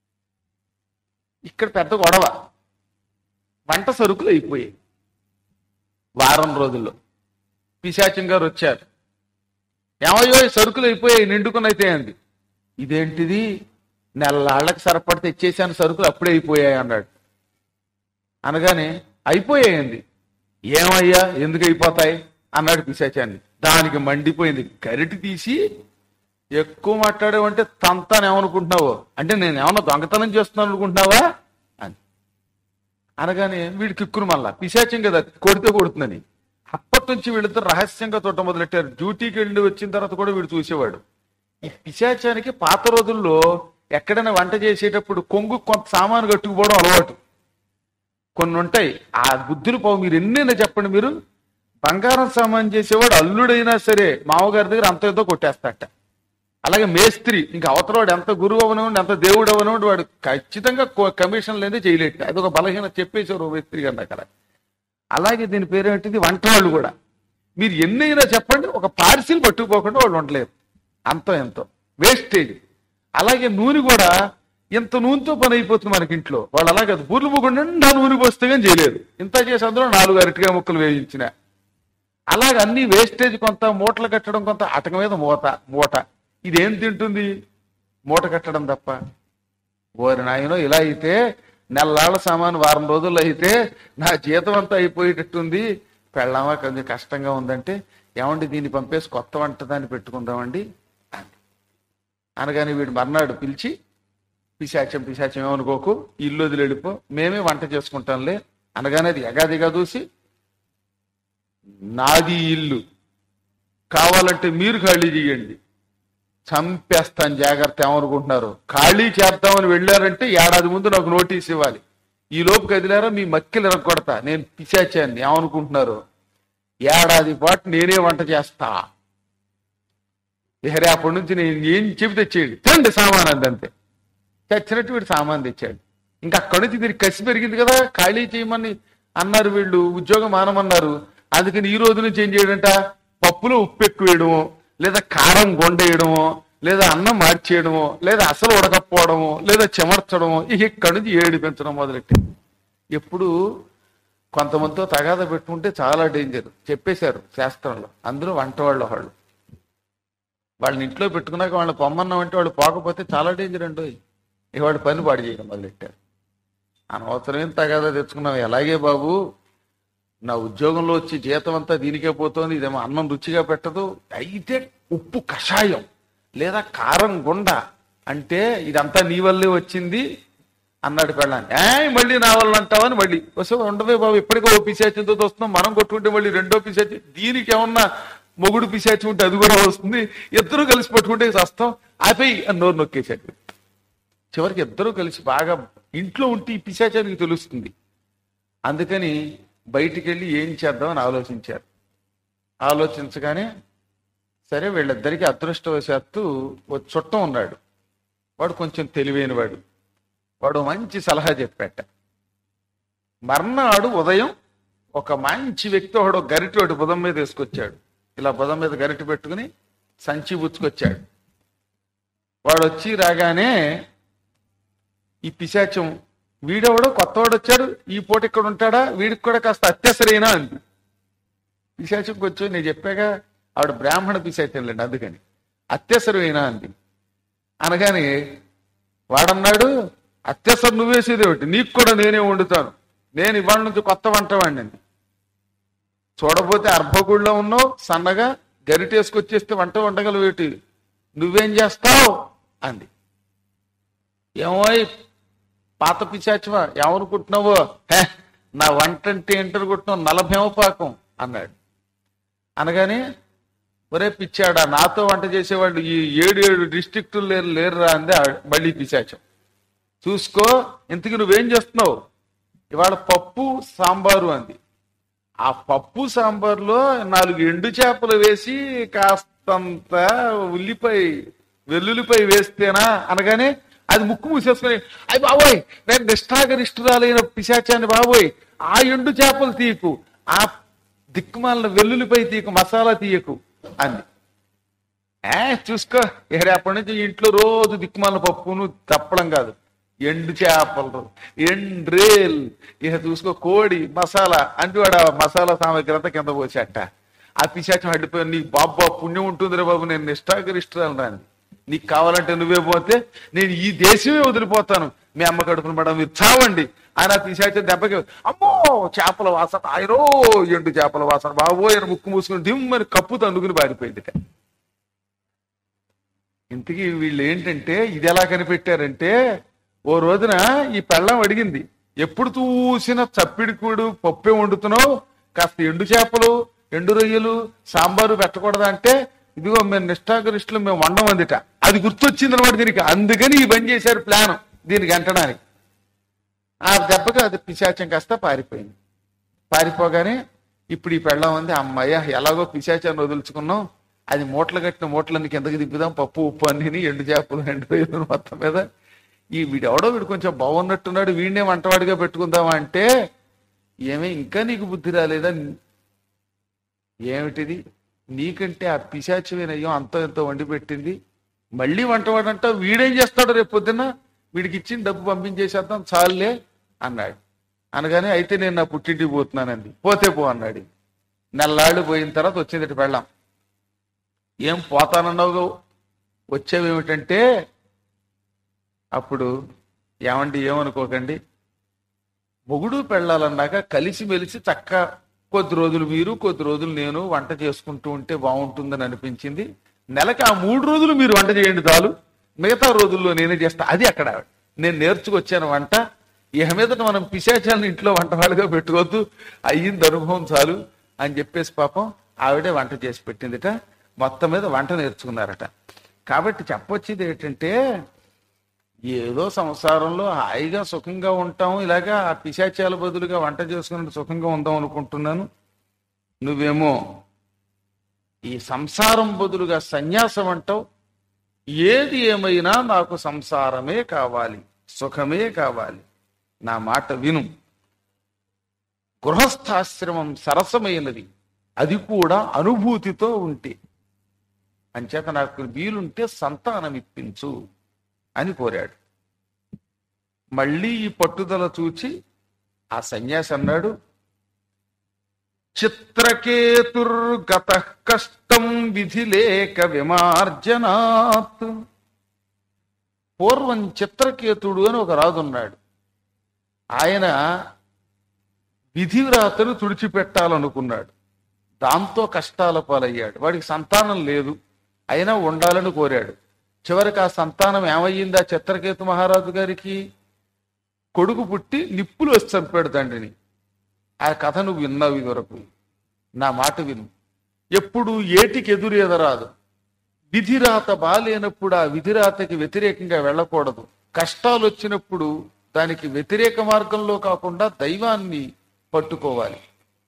ఇక్కడ పెద్ద గొడవ వంట సరుకులు అయిపోయాయి వారం రోజుల్లో పిశాచం గారు వచ్చారు ఏమయ్యో ఈ సరుకులు అయిపోయాయి నిండుకునైతే అంది ఇదేంటిది నెలలాళ్ళకి సరిపడి తెచ్చేసాను సరుకులు అప్పుడే అయిపోయాయి అన్నాడు అనగానే అయిపోయాయండి ఏమయ్యా ఎందుకు అయిపోతాయి అన్నాడు పిశాచాన్ని దానికి మండిపోయింది గరిటి తీసి ఎక్కువ మాట్లాడేవంటే తంతాను ఏమనుకుంటున్నావో అంటే నేను ఏమన్నా దొంగతనం చేస్తున్నాను అనుకుంటున్నావా అని అనగానే వీడు కిక్కురు మళ్ళా పిశాచం కదా కొడితే కొడుతుందని అప్పటి నుంచి వీళ్ళిద్దరు రహస్యంగా చూడటం మొదలెట్టారు డ్యూటీకి వెళ్ళి వచ్చిన తర్వాత కూడా వీడు చూసేవాడు ఈ పిశాచానికి పాత రోజుల్లో ఎక్కడైనా వంట చేసేటప్పుడు కొంగు కొంత సామాను కట్టుకుపోవడం అలవాటు కొన్ని ఉంటాయి ఆ బుద్ధులు పోవు మీరు ఎన్నైనా చెప్పండి మీరు బంగారం సామాన్ చేసేవాడు అల్లుడైనా సరే మామగారి దగ్గర అంత ఏదో కొట్టేస్తాట అలాగే మేస్త్రి ఇంకా అవతలవాడు ఎంత గురువు అవనివ్వండి ఎంత దేవుడు అవనివ్వండి వాడు ఖచ్చితంగా కో- కమిషన్ లేదే చేయలేడు అది ఒక బలహీన చెప్పేశారు ఓ మేస్త్రి గారి దగ్గర అలాగే దీని పేరు ఏంటిది వంట వాళ్ళు కూడా మీరు ఎన్నైనా చెప్పండి ఒక పార్సిల్ పట్టుకుపోకుండా వాళ్ళు ఉండలేరు అంతో ఎంతో వేస్టేజ్ అలాగే నూనె కూడా ఇంత నూనెతో పని అయిపోతుంది మనకి ఇంట్లో వాళ్ళు అలాగే బూర్లు ముగ్గురు నిండా నూనె పోస్తే కానీ చేయలేరు ఇంత చేసి అందులో నాలుగు అరటిగా ముక్కలు వేయించిన అలాగే అన్ని వేస్టేజ్ కొంత మూటలు కట్టడం కొంత అటక మీద మూత మూట ఇదేం తింటుంది మూట కట్టడం తప్ప ఓరి నాయనో ఇలా అయితే నెల్లాళ్ళ సామాను వారం రోజుల్లో అయితే నా జీతం అంతా అయిపోయేటట్టుంది పెళ్ళామా కొంచెం కష్టంగా ఉందంటే ఏమండి దీన్ని పంపేసి కొత్త వంట దాన్ని పెట్టుకుందామండి అని అనగానే వీడు మర్నాడు పిలిచి పిశాచం పిశాచం ఏమనుకోకు ఇల్లు వదిలి వెళ్ళిపో మేమే వంట చేసుకుంటాంలే అనగానే అది ఎగాదిగా చూసి నాది ఈ ఇల్లు కావాలంటే మీరు ఖాళీ చేయండి చంపేస్తాను జాగ్రత్త ఏమనుకుంటున్నారు ఖాళీ చేద్దామని వెళ్ళారంటే ఏడాది ముందు నాకు నోటీస్ ఇవ్వాలి ఈ లోపు కదిలారా మీ మక్కిలు ఎరగొడతా నేను పిశాచాన్ని ఏమనుకుంటున్నారు ఏడాది పాటు నేనే వంట చేస్తా ఇహ రేపటి నుంచి నేను ఏం చెబి తెచ్చేయండి తినండి సామాన్ అంతే చచ్చినట్టు వీడు సామాన్ తెచ్చాడు ఇంకా అక్కడి నుంచి దీనికి కసి పెరిగింది కదా ఖాళీ చేయమని అన్నారు వీళ్ళు ఉద్యోగం మానమన్నారు అందుకని ఈ రోజు నుంచి ఏం చేయడంట పప్పులో ఉప్పు ఎక్కువ వేయడమో లేదా కారం గొండేయడమో లేదా అన్నం మార్చేయడమో లేదా అసలు ఉడకపోవడమో లేదా చెమర్చడమో ఇక ఇక్కడి నుంచి ఏడు పెంచడం మొదలెట్టి ఎప్పుడు కొంతమందితో తగాద పెట్టుకుంటే చాలా డేంజర్ చెప్పేశారు శాస్త్రంలో అందులో వంట వాళ్ళు వాళ్ళు వాళ్ళని ఇంట్లో పెట్టుకున్నాక వాళ్ళని పొమ్మన్నామంటే వాళ్ళు పోకపోతే చాలా డేంజర్ అండి ఇక వాడి పని పాడు చేయడం మొదలెట్టారు అనవసరమేం తగాదా తెచ్చుకున్నావు ఎలాగే బాబు నా ఉద్యోగంలో వచ్చి జీతం అంతా దీనికే పోతోంది ఇదేమో అన్నం రుచిగా పెట్టదు అయితే ఉప్పు కషాయం లేదా కారం గుండ అంటే ఇదంతా నీ వల్లే వచ్చింది అన్నాడు పెళ్ళాన్ని ఏ మళ్ళీ నా వల్ల అంటావని మళ్ళీ వస్తే ఉండవే బాబు ఇప్పటికో ఓ పిశాచంతో వస్తున్నాం మనం కొట్టుకుంటే మళ్ళీ రెండో పిశాచి దీనికి ఏమన్నా మొగుడు పిశాచి ఉంటే అది కూడా వస్తుంది ఇద్దరు కలిసి పట్టుకుంటే వస్తాం ఆపేయి అని నోరు నొక్కేశాడు చివరికి ఇద్దరూ కలిసి బాగా ఇంట్లో ఉంటే ఈ పిశాచానికి తెలుస్తుంది అందుకని బయటికి వెళ్ళి ఏం చేద్దామని ఆలోచించారు ఆలోచించగానే సరే వీళ్ళిద్దరికి అదృష్టవశాత్తు ఓ చుట్టం ఉన్నాడు వాడు కొంచెం తెలివైన వాడు వాడు మంచి సలహా చెప్పాట మర్నాడు ఉదయం ఒక మంచి వ్యక్తి ఒకడు గరిటె ఒకటి బుధం మీద వేసుకొచ్చాడు ఇలా బుధం మీద గరిటె పెట్టుకుని సంచి పుచ్చుకొచ్చాడు వాడు వచ్చి రాగానే ఈ పిశాచం వీడెవడో కొత్తవాడు వచ్చాడు ఈ పూట ఇక్కడ ఉంటాడా వీడికి కూడా కాస్త అత్యసరైనా అంది పిశాచం కొంచెం నేను చెప్పాగా ఆవిడ బ్రాహ్మణ పిశాచం లేండి అందుకని అత్యసరైనా అంది అనగానే వాడన్నాడు అత్యసరు నువ్వేసేది ఒకటి నీకు కూడా నేనే వండుతాను నేను ఇవాళ నుంచి కొత్త వంట వండింది చూడబోతే అర్భకుడిలో ఉన్నావు సన్నగా గరిటేసుకొచ్చేస్తే వంట వండగలవేటి నువ్వేం చేస్తావు అంది ఏమోయ్ పాత పిశాచమా ఏమనుకుంటున్నావో హే నా వంట అంటే ఏంటనుకుంటున్నావు నలభేమ పాకం అన్నాడు అనగానే ఒరే పిచ్చాడా నాతో వంట చేసేవాళ్ళు ఈ ఏడు ఏడు డిస్ట్రిక్టులు లేరు లేరురా అంది ఆ- మళ్ళీ పిశాచం చూసుకో ఇంతకు నువ్వేం చేస్తున్నావు ఇవాళ పప్పు సాంబారు అంది ఆ పప్పు సాంబార్లో నాలుగు ఎండు చేపలు వేసి కాస్తంత ఉల్లిపాయ వెల్లుల్లిపాయ వేస్తేనా అనగానే అది ముక్కు మూసేసుకొని అయ్యి బాబోయ్ నేను నిష్ఠాగరిష్ఠురాలైన పిశాచాన్ని బాబోయ్ ఆ ఎండు చేపలు తీయకు ఆ దిక్కుమాలిన వెల్లుల్లిపై తీయకు మసాలా తీయకు అంది ఏ చూసుకో ఇక రేపటి నుంచి ఇంట్లో రోజు దిక్కుమాలిన పప్పును తప్పడం కాదు ఎండు చేపలు ఎండ్రేల్ ఇక చూసుకో కోడి మసాలా అంటే వాడు ఆ మసాలా సామాగ్రి అంతా కింద పోసేట ఆ పిశాచం అడ్డిపోయి నీ బాబా పుణ్యం ఉంటుంది రే బాబు నేను నిష్ఠాగరిష్ఠురాలు రాని నీకు కావాలంటే నువ్వే పోతే నేను ఈ దేశమే వదిలిపోతాను మీ అమ్మ కడుపున పడ మీరు చావండి ఆయన ఆ పిశాచం దెబ్బకి అమ్మో చేపల వాసన ఆయరో ఎండు చేపల వాసన బాబో ఆయన ముక్కు మూసుకుని దిమ్మని కప్పు తండుకుని పారిపోయింది ఇంతకీ వీళ్ళు ఏంటంటే ఇది ఎలా కనిపెట్టారంటే ఓ రోజున ఈ పెళ్ళం అడిగింది ఎప్పుడు చూసిన చప్పిడికూడు పప్పే వండుతున్నావు కాస్త ఎండు చేపలు ఎండు రొయ్యలు సాంబారు పెట్టకూడదా అంటే ఇదిగో మేము నిష్ఠాగరిష్ఠులు మేము వండం అందిట అది గుర్తొచ్చింది అనమాట దీనికి అందుకని ఈ పని చేశారు ప్లాన్ దీనికి అంటడానికి ఆ దెబ్బకి అది పిశాచం కాస్త పారిపోయింది పారిపోగానే ఇప్పుడు ఈ పెళ్ళం ఉంది అమ్మాయ ఎలాగో పిశాచాన్ని వదులుచుకున్నాం అది మూటలు కట్టిన మూటలన్నీ కిందకి దిప్పుదాం పప్పు ఉప్పు అన్ని ఎండు చేపలు ఎండు రొయ్యలు మొత్తం మీద ఈ వీడెవడో వీడు కొంచెం బాగున్నట్టున్నాడు వీడినే వంటవాడిగా పెట్టుకుందామా అంటే ఏమే ఇంకా నీకు బుద్ధి రాలేదా ఏమిటిది నీకంటే ఆ పిశాచమేనయ్యో అంతో ఎంతో వండి పెట్టింది మళ్ళీ వంటవాడంట వీడేం చేస్తాడు రేపు పొద్దున్న వీడికి ఇచ్చిన డబ్బు పంపించేసేద్దాం చాలులే అన్నాడు అనగానే అయితే నేను నా పుట్టింటికి పోతున్నానండి పోతే పో అన్నాడు నెల్లాళ్ళు పోయిన తర్వాత వచ్చింది ఇటు పెళ్ళాం ఏం పోతానన్నావు వచ్చేవేమిటంటే అప్పుడు ఏమండి ఏమనుకోకండి మొగుడు పెళ్ళాలన్నాక కలిసి మెలిసి చక్క కొద్ది రోజులు మీరు కొద్ది రోజులు నేను వంట చేసుకుంటూ ఉంటే బాగుంటుందని అనిపించింది నెలకి ఆ మూడు రోజులు మీరు వంట చేయండి చాలు మిగతా రోజుల్లో నేనే చేస్తా అది అక్కడ ఆవిడ. నేను నేర్చుకొచ్చాను వంట ఇహ మీదట మనం పిశాచాలను ఇంట్లో వంటవాళ్ళుగా పెట్టుకోవద్దు అయ్యింది అనుభవం చాలు అని చెప్పేసి పాపం ఆవిడే వంట చేసి పెట్టిందిట మొత్తం మీద వంట నేర్చుకున్నారట కాబట్టి చెప్పొచ్చేది ఏంటంటే ఏదో సంసారంలో హాయిగా సుఖంగా ఉంటాం ఇలాగా ఆ పిశాచాల బదులుగా వంట చేసుకుని సుఖంగా ఉందాం అనుకుంటున్నాను నువ్వేమో ఈ సంసారం బదులుగా సన్యాసం అంటావు ఏది ఏమైనా నాకు సంసారమే కావాలి సుఖమే కావాలి నా మాట విను గృహస్థాశ్రమం సరసమైనది అది కూడా అనుభూతితో ఉంటే అంచేత నాకు వీలుంటే సంతానం ఇప్పించు అని కోరాడు మళ్ళీ ఈ పట్టుదల చూచి ఆ సన్యాసి అన్నాడు చిత్రకేతుర్గత కష్టం విధి లేక విమార్జనాత్ పూర్వం చిత్రకేతుడు అని ఒక రాజు ఉన్నాడు ఆయన విధివ్రాతను తుడిచిపెట్టాలనుకున్నాడు దాంతో కష్టాల పాలయ్యాడు వాడికి సంతానం లేదు అయినా ఉండాలని కోరాడు చివరికి ఆ సంతానం ఏమయ్యింది ఆ చిత్రకేతు మహారాజు గారికి కొడుకు పుట్టి నిప్పులు వచ్చి చంపాడు తండ్రిని ఆ కథ నువ్వు విన్నావు ఇదివరకు నా మాట విను ఎప్పుడు ఏటికి ఎదురు ఎదరాదు విధిరాత బాలేనప్పుడు ఆ విధిరాతకి వ్యతిరేకంగా వెళ్ళకూడదు కష్టాలు వచ్చినప్పుడు దానికి వ్యతిరేక మార్గంలో కాకుండా దైవాన్ని పట్టుకోవాలి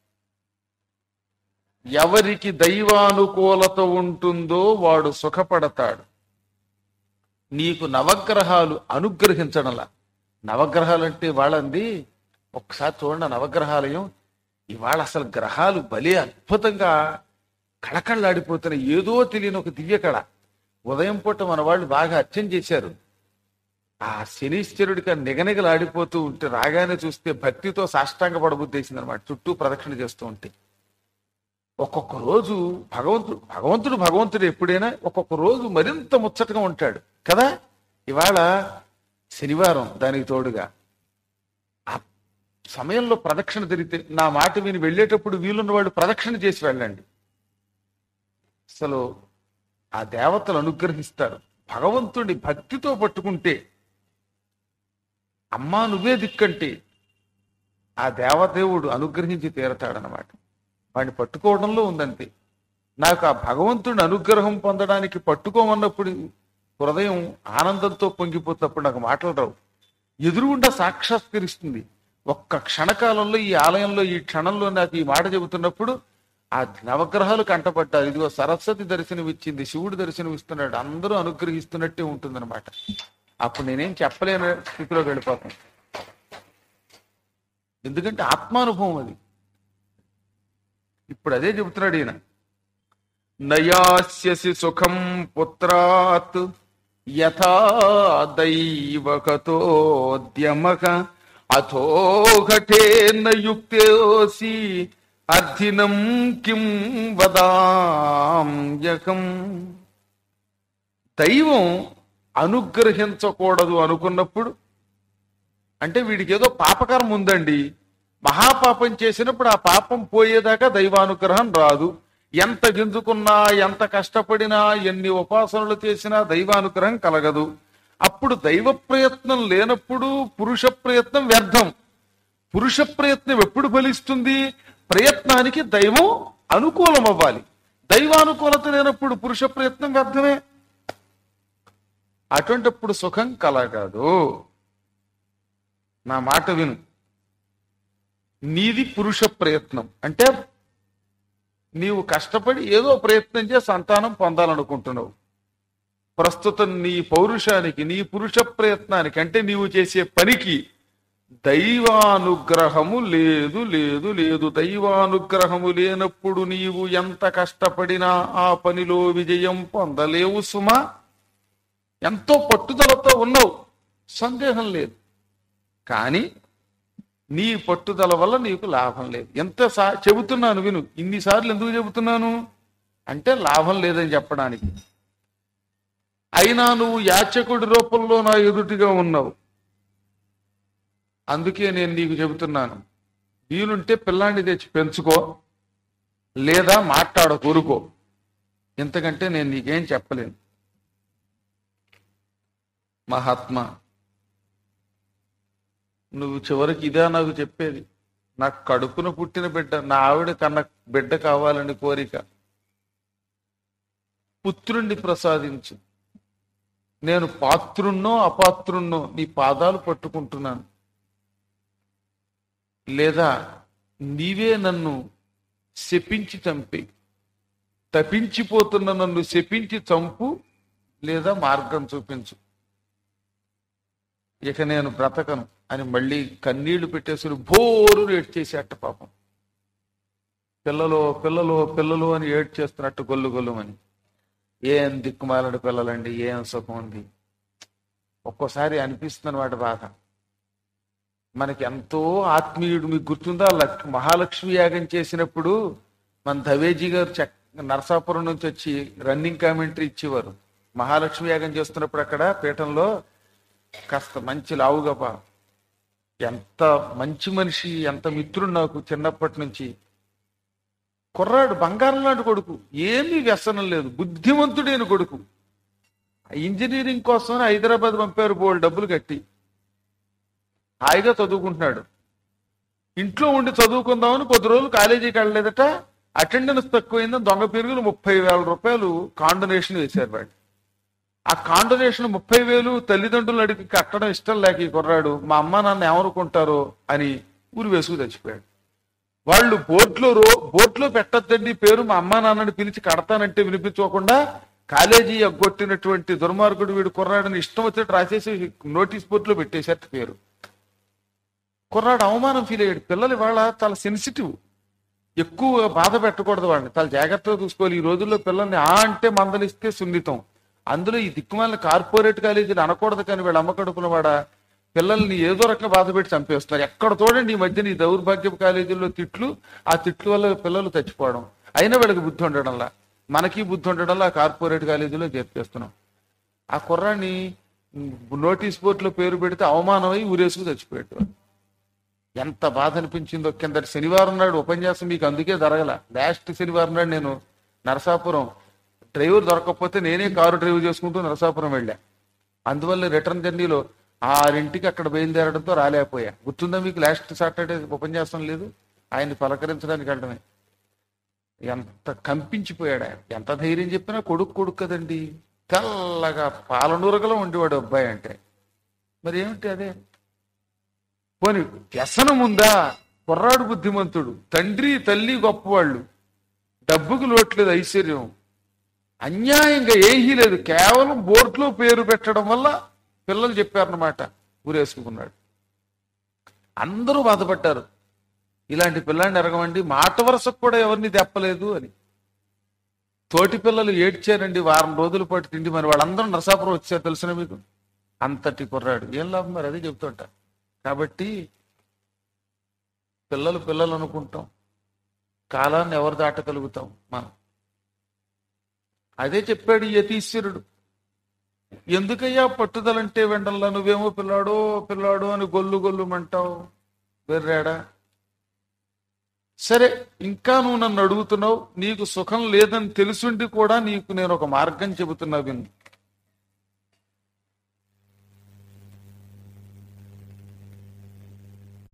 ఎవరికి దైవానుకూలత ఉంటుందో వాడు సుఖపడతాడు నీకు నవగ్రహాలు అనుగ్రహించడంలా నవగ్రహాలు అంటే వాళ్ళంది ఒకసారి చూడండి ఆ నవగ్రహాలయం ఇవాళ అసలు గ్రహాలు భలే అద్భుతంగా కళకళ్ళాడిపోతున్నాయి ఏదో తెలియని ఒక దివ్య కళ ఉదయం పూట మన వాళ్ళు బాగా అర్చన చేశారు ఆ శనీశ్వరుడికి ఆ నిగనిగలాడిపోతూ ఉంటే రాగానే చూస్తే భక్తితో సాష్టాంగ పడబుద్దేసింది అనమాట చుట్టూ ప్రదక్షిణ చేస్తూ ఉంటే ఒక్కొక్క రోజు భగవంతుడు భగవంతుడు భగవంతుడు ఎప్పుడైనా ఒక్కొక్క రోజు మరింత ముచ్చటగా ఉంటాడు కదా ఇవాళ శనివారం దానికి తోడుగా ఆ సమయంలో ప్రదక్షిణ తిరిగితే నా మాట విని వెళ్ళేటప్పుడు వీలున్న వాళ్ళు ప్రదక్షిణ చేసి వెళ్ళండి అసలు ఆ దేవతలు అనుగ్రహిస్తారు భగవంతుడి భక్తితో పట్టుకుంటే అమ్మా నువ్వే దిక్కంటే ఆ దేవదేవుడు అనుగ్రహించి తీరతాడనమాట వాడిని పట్టుకోవడంలో ఉందంతే నాకు ఆ భగవంతుడి అనుగ్రహం పొందడానికి పట్టుకోమన్నప్పుడు హృదయం ఆనందంతో పొంగిపోతున్నప్పుడు నాకు మాటలు రావు ఎదురుగుండా సాక్షాత్కరిస్తుంది ఒక్క క్షణకాలంలో ఈ ఆలయంలో ఈ క్షణంలో నాకు ఈ మాట చెబుతున్నప్పుడు ఆ నవగ్రహాలు కంటపడ్డారు ఇదిగో సరస్వతి దర్శనం ఇచ్చింది శివుడు దర్శనం ఇస్తున్నాడు అందరూ అనుగ్రహిస్తున్నట్టే ఉంటుందన్నమాట అప్పుడు నేనేం చెప్పలేని స్థితిలోకి వెళ్ళిపోతాను ఎందుకంటే ఆత్మానుభవం అది ఇప్పుడు అదే చెబుతున్నాడు ఈయన నయాస్యసి సుఖం పుత్రాత్ యథా దైవకతోద్యమక అథో ఘటేన యుక్తోసి అర్థినం కిం వదాంయకం దైవం అనుగ్రహించకూడదు అనుకున్నప్పుడు అంటే వీడికి ఏదో పాపకర్మ ఉందండి మహాపాపం చేసినప్పుడు ఆ పాపం పోయేదాకా దైవానుగ్రహం రాదు ఎంత గింజుకున్నా ఎంత కష్టపడినా ఎన్ని ఉపాసనలు చేసినా దైవానుగ్రహం కలగదు అప్పుడు దైవ ప్రయత్నం లేనప్పుడు పురుష ప్రయత్నం వ్యర్థం పురుష ప్రయత్నం ఎప్పుడు ఫలిస్తుంది ప్రయత్నానికి దైవం అనుకూలం అవ్వాలి దైవానుకూలత లేనప్పుడు పురుష ప్రయత్నం వ్యర్థమే అటువంటిప్పుడు సుఖం కలగదు నా మాట విను నీది పురుష ప్రయత్నం అంటే నీవు కష్టపడి ఏదో ప్రయత్నం చేసి సంతానం పొందాలనుకుంటున్నావు ప్రస్తుతం నీ పౌరుషానికి నీ పురుష ప్రయత్నానికి అంటే నీవు చేసే పనికి దైవానుగ్రహము లేదు లేదు లేదు దైవానుగ్రహము లేనప్పుడు నీవు ఎంత కష్టపడినా ఆ పనిలో విజయం పొందలేవు సుమా ఎంతో పట్టుదలతో ఉన్నావు సందేహం లేదు కానీ నీ పట్టుదల వల్ల నీకు లాభం లేదు ఎంత సా చెబుతున్నాను విను ఇన్నిసార్లు ఎందుకు చెబుతున్నాను అంటే లాభం లేదని చెప్పడానికి అయినా నువ్వు యాచకుడి రూపంలో నా ఎదుటిగా ఉన్నావు అందుకే నేను నీకు చెబుతున్నాను వీలుంటే పిల్లాన్ని తెచ్చి పెంచుకో లేదా మాట్లాడ కోరుకో ఇంతకంటే నేను నీకేం చెప్పలేను మహాత్మా నువ్వు చివరికి ఇదే నాకు చెప్పేది నాకు కడుపున పుట్టిన బిడ్డ నా ఆవిడ కన్న బిడ్డ కావాలని కోరిక పుత్రుణ్ణి ప్రసాదించు నేను పాత్రున్నో అపాత్రున్నో నీ పాదాలు పట్టుకుంటున్నాను లేదా నీవే నన్ను శపించి చంపి తపించిపోతున్న నన్ను శపించి చంపు లేదా మార్గం చూపించు ఇక నేను బ్రతకను అని మళ్ళీ కన్నీళ్లు పెట్టేసి బోరు ఏడ్ చేసేట పాపం పిల్లలు పిల్లలు పిల్లలు అని ఏడ్ చేస్తున్నట్టు గొల్లు గొల్లుమని ఏం దిక్కుమాలడు పిల్లలండి ఏం సుఖం ఉంది ఒక్కోసారి అనిపిస్తుంది వాటి బాధ మనకి ఎంతో ఆత్మీయుడు మీకు గుర్తుందా లక్- మహాలక్ష్మి యాగం చేసినప్పుడు మన ధవేజీ గారు చెక్ నరసాపురం నుంచి వచ్చి రన్నింగ్ కామెంటరీ ఇచ్చేవారు మహాలక్ష్మి యాగం చేస్తున్నప్పుడు అక్కడ పీఠంలో కాస్త మంచి లావుగా పా ఎంత మంచి మనిషి ఎంత మిత్రుడు నాకు చిన్నప్పటి నుంచి కుర్రాడు బంగారం లాంటి కొడుకు ఏమీ వ్యసనం లేదు బుద్ధిమంతుడైన కొడుకు ఇంజనీరింగ్ కోసం హైదరాబాద్ పంపారు బోల్ డబ్బులు కట్టి హాయిగా చదువుకుంటున్నాడు ఇంట్లో ఉండి చదువుకుందామని కొద్ది రోజులు కాలేజీకి వెళ్ళలేదట అటెండెన్స్ తక్కువైందని దొంగ పెరుగులు ముప్పై వేల రూపాయలు కాండొనేషన్ వేశారు వాడు ఆ కాండొనేషన్ ముప్పై వేలు తల్లిదండ్రులు అడిగి కట్టడం ఇష్టం లేక ఈ కుర్రాడు మా అమ్మ నాన్న ఏమనుకుంటారో అని ఊరు వేసుకు చచ్చిపోయాడు వాళ్ళు బోట్లో రో బోట్లో పెట్టద్దండి పేరు మా అమ్మా నాన్నని పిలిచి కడతానంటే వినిపించుకోకుండా కాలేజీ ఎగ్గొట్టినటువంటి దుర్మార్గుడు వీడు కుర్రాడని ఇష్టం వచ్చినట్టు రాసేసి నోటీస్ బోర్డులో పెట్టేశారు పేరు కుర్రాడు అవమానం ఫీల్ అయ్యాడు పిల్లలు ఇవాళ చాలా సెన్సిటివ్ ఎక్కువ బాధ పెట్టకూడదు వాడిని చాలా జాగ్రత్తగా చూసుకోవాలి ఈ రోజుల్లో పిల్లల్ని ఆ అంటే మందలిస్తే సున్నితం అందులో ఈ దిక్కుమాలిన కార్పొరేట్ కాలేజీలు అనకూడదు కానీ వీళ్ళ అమ్మ కడుపున వాడ పిల్లల్ని ఏదో రకంగా బాధ పెట్టి చంపేస్తున్నారు ఎక్కడ చూడండి ఈ మధ్యన ఈ దౌర్భాగ్యపు కాలేజీల్లో తిట్లు ఆ తిట్లు వల్ల పిల్లలు చచ్చిపోవడం అయినా వీళ్ళకి బుద్ధి ఉండడంలా మనకి బుద్ధి ఉండడంలా ఆ కార్పొరేట్ కాలేజీలో చేర్చేస్తున్నాం ఆ కుర్రాన్ని నోటీస్ బోర్డులో పేరు పెడితే అవమానమై ఊరేసుకు చచ్చిపోయాడు వాడు. ఎంత బాధ అనిపించిందో కిందటి శనివారం నాడు ఉపన్యాసం మీకు అందుకే జరగల లాస్ట్ శనివారం నాడు నేను నరసాపురం డ్రైవర్ దొరకకపోతే నేనే కారు డ్రైవ్ చేసుకుంటూ నరసాపురం వెళ్ళా అందువల్ల రిటర్న్ జర్నీలో ఆరింటికి అక్కడ బయలుదేరడంతో రాలేకపోయా గుర్తుందా మీకు లాస్ట్ సాటర్డే ఉపన్యాసం లేదు ఆయన్ని పలకరించడానికి వెళ్ళడమే ఎంత కంపించిపోయాడు ఆయన ఎంత ధైర్యం చెప్పినా కొడుకు కొడుకు కదండి తెల్లగా పాలనూరగలో ఉండేవాడు అబ్బాయి అంటే మరి ఏమిటి అదే పోని వ్యసనం ఉందా కుర్రాడు బుద్ధిమంతుడు తండ్రి తల్లి గొప్పవాళ్ళు డబ్బుకు లోట్లేదు ఐశ్వర్యం అన్యాయంగా ఏహీ లేదు కేవలం బోర్డులో పేరు పెట్టడం వల్ల పిల్లలు చెప్పారన్నమాట ఊరేసుకున్నాడు అందరూ బాధపడ్డారు ఇలాంటి పిల్లాన్ని ఎరగమండి మాట వరుసకు కూడా ఎవరిని తెప్పలేదు అని తోటి పిల్లలు ఏడ్చారండి వారం రోజుల పాటు తిండి మరి వాళ్ళందరూ నరసాపురం వచ్చారు తెలిసిన మీకు అంతటి కుర్రాడు ఏం లాభం మరి అదే చెప్తుంటా కాబట్టి పిల్లలు పిల్లలు అనుకుంటాం కాలాన్ని ఎవరు దాటగలుగుతాం మనం అదే చెప్పాడు ఈ యతీశ్వరుడు ఎందుకయ్యా పట్టుదలంటే వెంటల్లా నువ్వేమో పిల్లాడో పిల్లాడో అని గొల్లు గొల్లుమంటావు వెర్రాడా సరే ఇంకా నువ్వు నన్ను అడుగుతున్నావు నీకు సుఖం లేదని తెలుసుండి కూడా నీకు నేను ఒక మార్గం చెబుతున్నా విను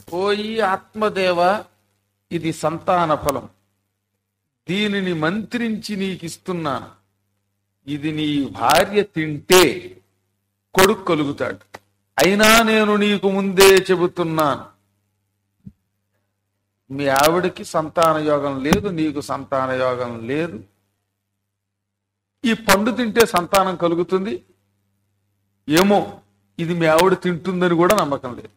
ఓయి ఆత్మదేవ ఇది సంతాన ఫలం దీనిని మంత్రించి నీకిస్తున్నాను ఇది నీ భార్య తింటే కొడుకు కలుగుతాడు అయినా నేను నీకు ముందే చెబుతున్నాను మీ ఆవిడకి సంతాన యోగం లేదు నీకు సంతాన యోగం లేదు ఈ పండు తింటే సంతానం కలుగుతుంది ఏమో ఇది మీ ఆవిడ తింటుందని కూడా నమ్మకం లేదు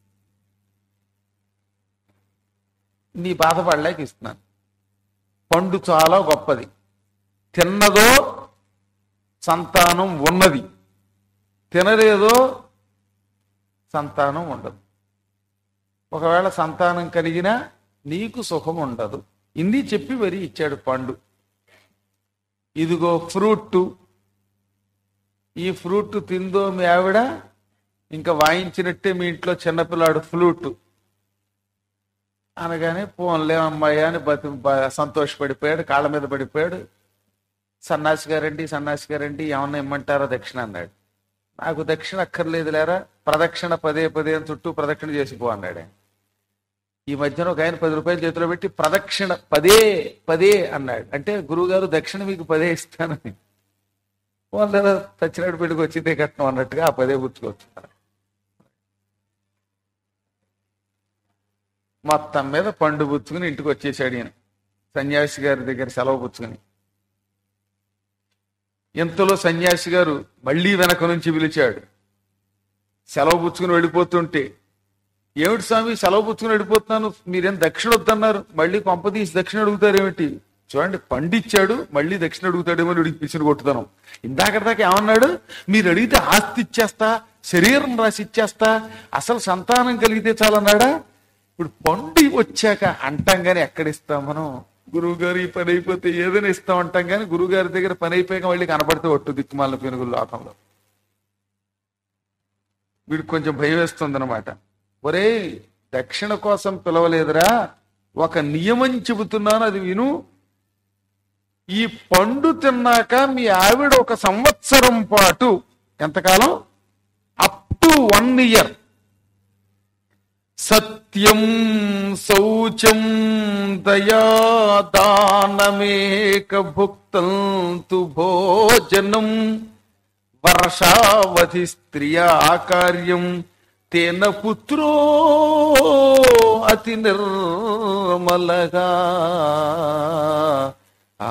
నీ బాధపడలేక ఇస్తున్నాను పండు చాలా గొప్పది తిన్నదో సంతానం ఉన్నది తినలేదో సంతానం ఉండదు ఒకవేళ సంతానం కలిగినా నీకు సుఖం ఉండదు ఇన్ని చెప్పి మరి ఇచ్చాడు పండు ఇదిగో ఫ్రూట్ ఈ ఫ్రూట్ తిందో మీ ఆవిడ ఇంకా వాయించినట్టే మీ ఇంట్లో చిన్నపిల్లాడు ఫ్లూట్ అనగానే పోన్లే అమ్మాయి అని బతి బ- సంతోషపడిపోయాడు కాళ్ళ మీద పడిపోయాడు సన్నాసి గారండి సన్నాసి గారండి ఏమన్నా ఇమ్మంటారా దక్షిణ అన్నాడు నాకు దక్షిణ అక్కర్లేదు లేరా ప్రదక్షిణ పదే పదే అని చుట్టూ ప్రదక్షిణ చేసిపో అన్నాడు ఆయన. ఈ మధ్యన ఒక ఆయన పది రూపాయలు చేతిలో పెట్టి ప్రదక్షిణ పదే పదే అన్నాడు అంటే గురువుగారు దక్షిణ మీకు పదే ఇస్తానని వాళ్ళ చచ్చినాడు పెళ్లికి వచ్చిందే కట్నం అన్నట్టుగా ఆ పదే పుచ్చుకోవచ్చు మొత్తం మీద పండు పుచ్చుకుని ఇంటికి వచ్చేసాడు ఈయన సన్యాసి గారి దగ్గర సెలవు పుచ్చుకుని ఇంతలో సన్యాసి గారు మళ్ళీ వెనక నుంచి పిలిచాడు సెలవు పుచ్చుకుని వెళ్ళిపోతుంటే ఏమిటి స్వామి సెలవు పుచ్చుకుని వెళ్ళిపోతున్నాను మీరేం దక్షిణ వద్దన్నారు మళ్ళీ కొంప తీసి దక్షిణ అడుగుతారు ఏమిటి చూడండి పండిచ్చాడు మళ్ళీ దక్షిణ అడుగుతాడేమో అని ఉడికి పిచ్చిన కొట్టుతాను ఇందాక దాకా ఏమన్నాడు మీరు అడిగితే ఆస్తి ఇచ్చేస్తా శరీరం రాసి ఇచ్చేస్తా అసలు సంతానం కలిగితే చాలన్నాడా ఇప్పుడు పండి వచ్చాక అంటాం గాని ఎక్కడ ఇస్తాం మనం గురువు గారు ఈ పని అయిపోతే ఏదైనా ఇస్తాం అంటాం కానీ గురువు గారి దగ్గర పని అయిపోయాక మళ్ళీ కనపడితే ఒట్టు దిక్కుమాల పెనుగులు లోకంలో వీడికి కొంచెం భయం వేస్తుంది అనమాట ఒరే దక్షిణ కోసం పిలవలేదురా ఒక నియమం చెబుతున్నాను అది విను ఈ పండు తిన్నాక మీ ఆవిడ ఒక సంవత్సరం పాటు ఎంతకాలం అప్ టు వన్ ఇయర్ సత్యం శౌచం దయా దానమేక భుక్తం తు భోజనం వర్షావధి స్త్రియా కార్యం తేన పుత్రో అతి నిర్మలగా ఆ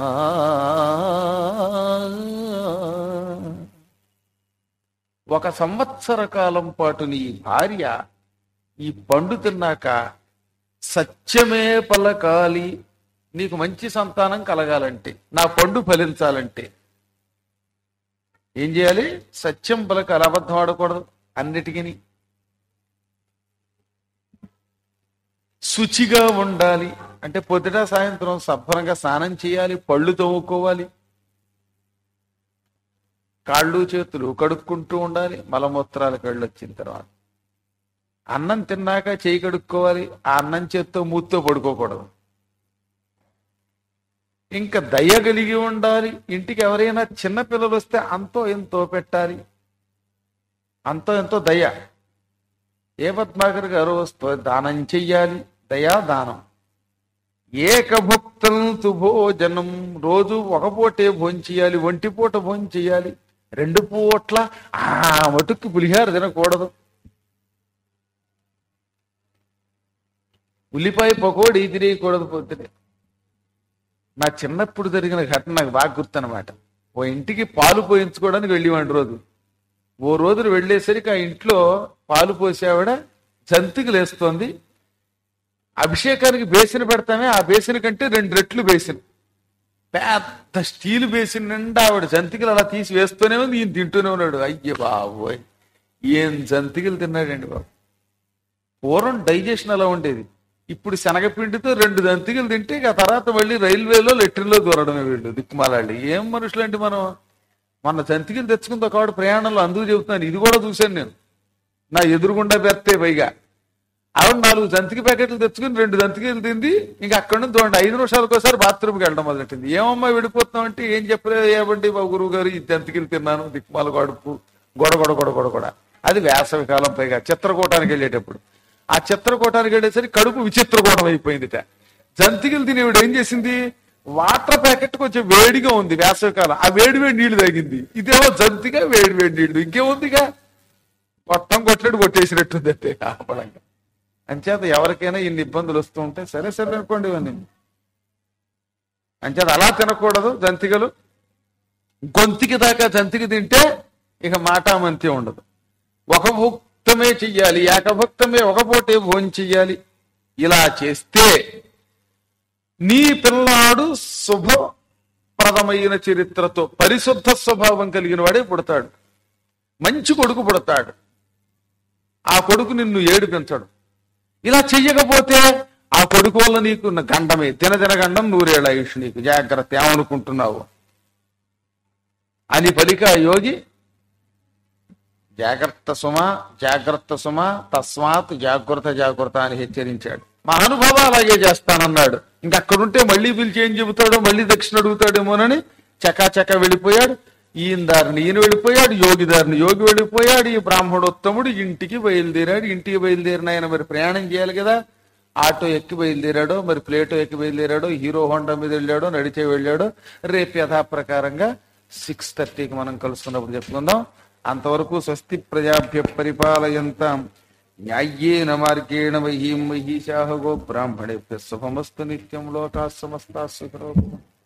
ఒక సంవత్సర కాలం పాటు నీ భార్య ఈ పండు తిన్నాక సత్యమే పలకాలి నీకు మంచి సంతానం కలగాలంటే నా పండు ఫలించాలంటే ఏం చేయాలి సత్యం పలకాలి అబద్ధం ఆడకూడదు అన్నిటికీ శుచిగా ఉండాలి అంటే పొద్దుట సాయంత్రం శుభ్రంగా స్నానం చేయాలి పళ్ళు తవ్వుకోవాలి కాళ్ళు చేతులు కడుక్కుంటూ ఉండాలి మలమూత్రాలు కళ్ళు వచ్చిన తర్వాత అన్నం తిన్నాక చేయి కడుక్కోవాలి ఆ అన్నం చేత్తో మూత్తో పడుకోకూడదు ఇంకా దయ కలిగి ఉండాలి ఇంటికి ఎవరైనా చిన్న పిల్లలు వస్తే అంతో ఎంతో పెట్టాలి అంతో ఎంతో దయ ఏ పద్మాకర్ గారు వస్తే దానం చెయ్యాలి దయా దానం ఏకభుక్తం భోజనం రోజు ఒక పూటే భోంచేయాలి ఒంటి పూట భోంచేయాలి రెండు పూట్ల ఆ మటుక్కు పులిహార తినకూడదు ఉల్లిపాయ పకోడీ తినేయకూడదు పొద్దునే నా చిన్నప్పుడు జరిగిన ఘటన నాకు బాగా గుర్తనమాట ఓ ఇంటికి పాలు పోయించుకోవడానికి వెళ్ళివాడి రోజు ఓ రోజున వెళ్ళేసరికి ఆ ఇంట్లో పాలు పోసేవాడ జంతికలు వేస్తోంది అభిషేకానికి బేసిన్ పెడతామే ఆ బేసిన్ కంటే రెండు రెట్లు బేసిన్ పెద్ద స్టీల్ బేసిన్ నిండా ఆవిడ జంతికలు అలా తీసి వేస్తూనే ఉంది ఈయన తింటూనే ఉన్నాడు అయ్య బాబోయ్ ఏం జంతికలు తిన్నాడండి బాబు పూర్వం డైజెషన్ అలా ఉండేది ఇప్పుడు శనగపిండితో రెండు దంతికలు తింటే ఇక ఆ తర్వాత మళ్ళీ రైల్వేలో లెట్రిన్లో దూరడమే వీళ్ళు దిక్కుమాలాళ్ళు ఏం మనుషులంటే మనం మొన్న జంతికలు తెచ్చుకుంది ఒకవాడు ప్రయాణంలో అందుకు చెబుతున్నాను ఇది కూడా చూశాను నేను నా ఎదురుగుండా పెడితే పైగా ఆవిడ నాలుగు జంతికి ప్యాకెట్లు తెచ్చుకుని రెండు జంతికలు తింది ఇంకా అక్కడ నుంచి చూడండి ఐదు నిమిషాలకు ఒకసారి బాత్రూమ్కి వెళ్ళడం మొదలెట్టింది ఏమమ్మా విడిపోతున్నాం అంటే ఏం చెప్పలేదు ఏమండి మా గురువు గారు ఈ జంతికలు తిన్నాను దిక్కుమాల గడుపు గొడ గొడ గొడ గొడ గొడ అది వేసవి కాలం పైగా చిత్రకూటానికి వెళ్ళేటప్పుడు ఆ చిత్రకూటానికి వెళ్ళేసరికి కడుపు విచిత్రకూటం అయిపోయిందిట జంతికలు తినేవాడు ఏం చేసింది వాటర్ ప్యాకెట్ కొంచెం వేడిగా ఉంది వేసవికాలం ఆ వేడి వేడి నీళ్లు తాగింది ఇదేమో జంతిగా వేడి వేడి నీళ్లు ఇంకేముందిగా మొత్తం కొట్టినట్టు కొట్టేసినట్టుంది అంటే ఆపడంగా అంచేత ఎవరికైనా ఇన్ని ఇబ్బందులు వస్తూ ఉంటే సరే సరే అనుకోండి ఇవన్నీ అంచేత అలా తినకూడదు జంతికలు గొంతికి దాకా జంతికి తింటే ఇక మాటామంతి ఉండదు ఒక భుక్తమే చెయ్యాలి ఏకభుక్తమే ఒక పూటే భోజనం చెయ్యాలి ఇలా చేస్తే నీ పిల్లాడు శుభప్రదమైన చరిత్రతో పరిశుద్ధ స్వభావం కలిగిన వాడే పుడతాడు మంచి కొడుకు పుడతాడు ఆ కొడుకు నిన్ను ఏడిపించడు ఇలా చెయ్యకపోతే ఆ కొడుకు వల్ల నీకు ఉన్న గండమే దినదిన గండం నూరేళ్ళ ఆయుష్ నీకు జాగ్రత్త ఏమనుకుంటున్నావు అని పలిక ఆ యోగి జాగ్రత్త సుమ జాగ్రత్త సుమ తస్మాత్ జాగ్రత్త జాగ్రత్త అని హెచ్చరించాడు మహానుభావ అలాగే చేస్తానన్నాడు ఇంక అక్కడుంటే మళ్ళీ పిలిచి ఏం చెబుతాడో మళ్ళీ దక్షిణ అడుగుతాడేమోనని చకాచక వెళ్ళిపోయాడు ఈయన దారిని ఈయన వెళ్ళిపోయాడు యోగి దారిని యోగి వెళ్ళిపోయాడు ఈ బ్రాహ్మణోత్తముడు ఇంటికి బయలుదేరాడు ఇంటికి బయలుదేరిన ఆయన మరి ప్రయాణం చేయాలి కదా ఆటో ఎక్కి బయలుదేరాడో మరి ప్లేటో ఎక్కి బయలుదేరాడో హీరో హోండా మీద వెళ్ళాడో నడిచే వెళ్ళాడో రేపు యథాప్రకారంగా సిక్స్ థర్టీకి మనం కలుసుకున్నప్పుడు చెప్పుకుందాం అంతవరకు స్వస్తి ప్రజాభ్య పరిపాలయంతాం న్యాయ్యేన మార్గేణ మహీం మహీశాహ గో బ్రాహ్మణేభ్య శుభమస్తు నిత్యం లోకా సమస్తా సుఖరో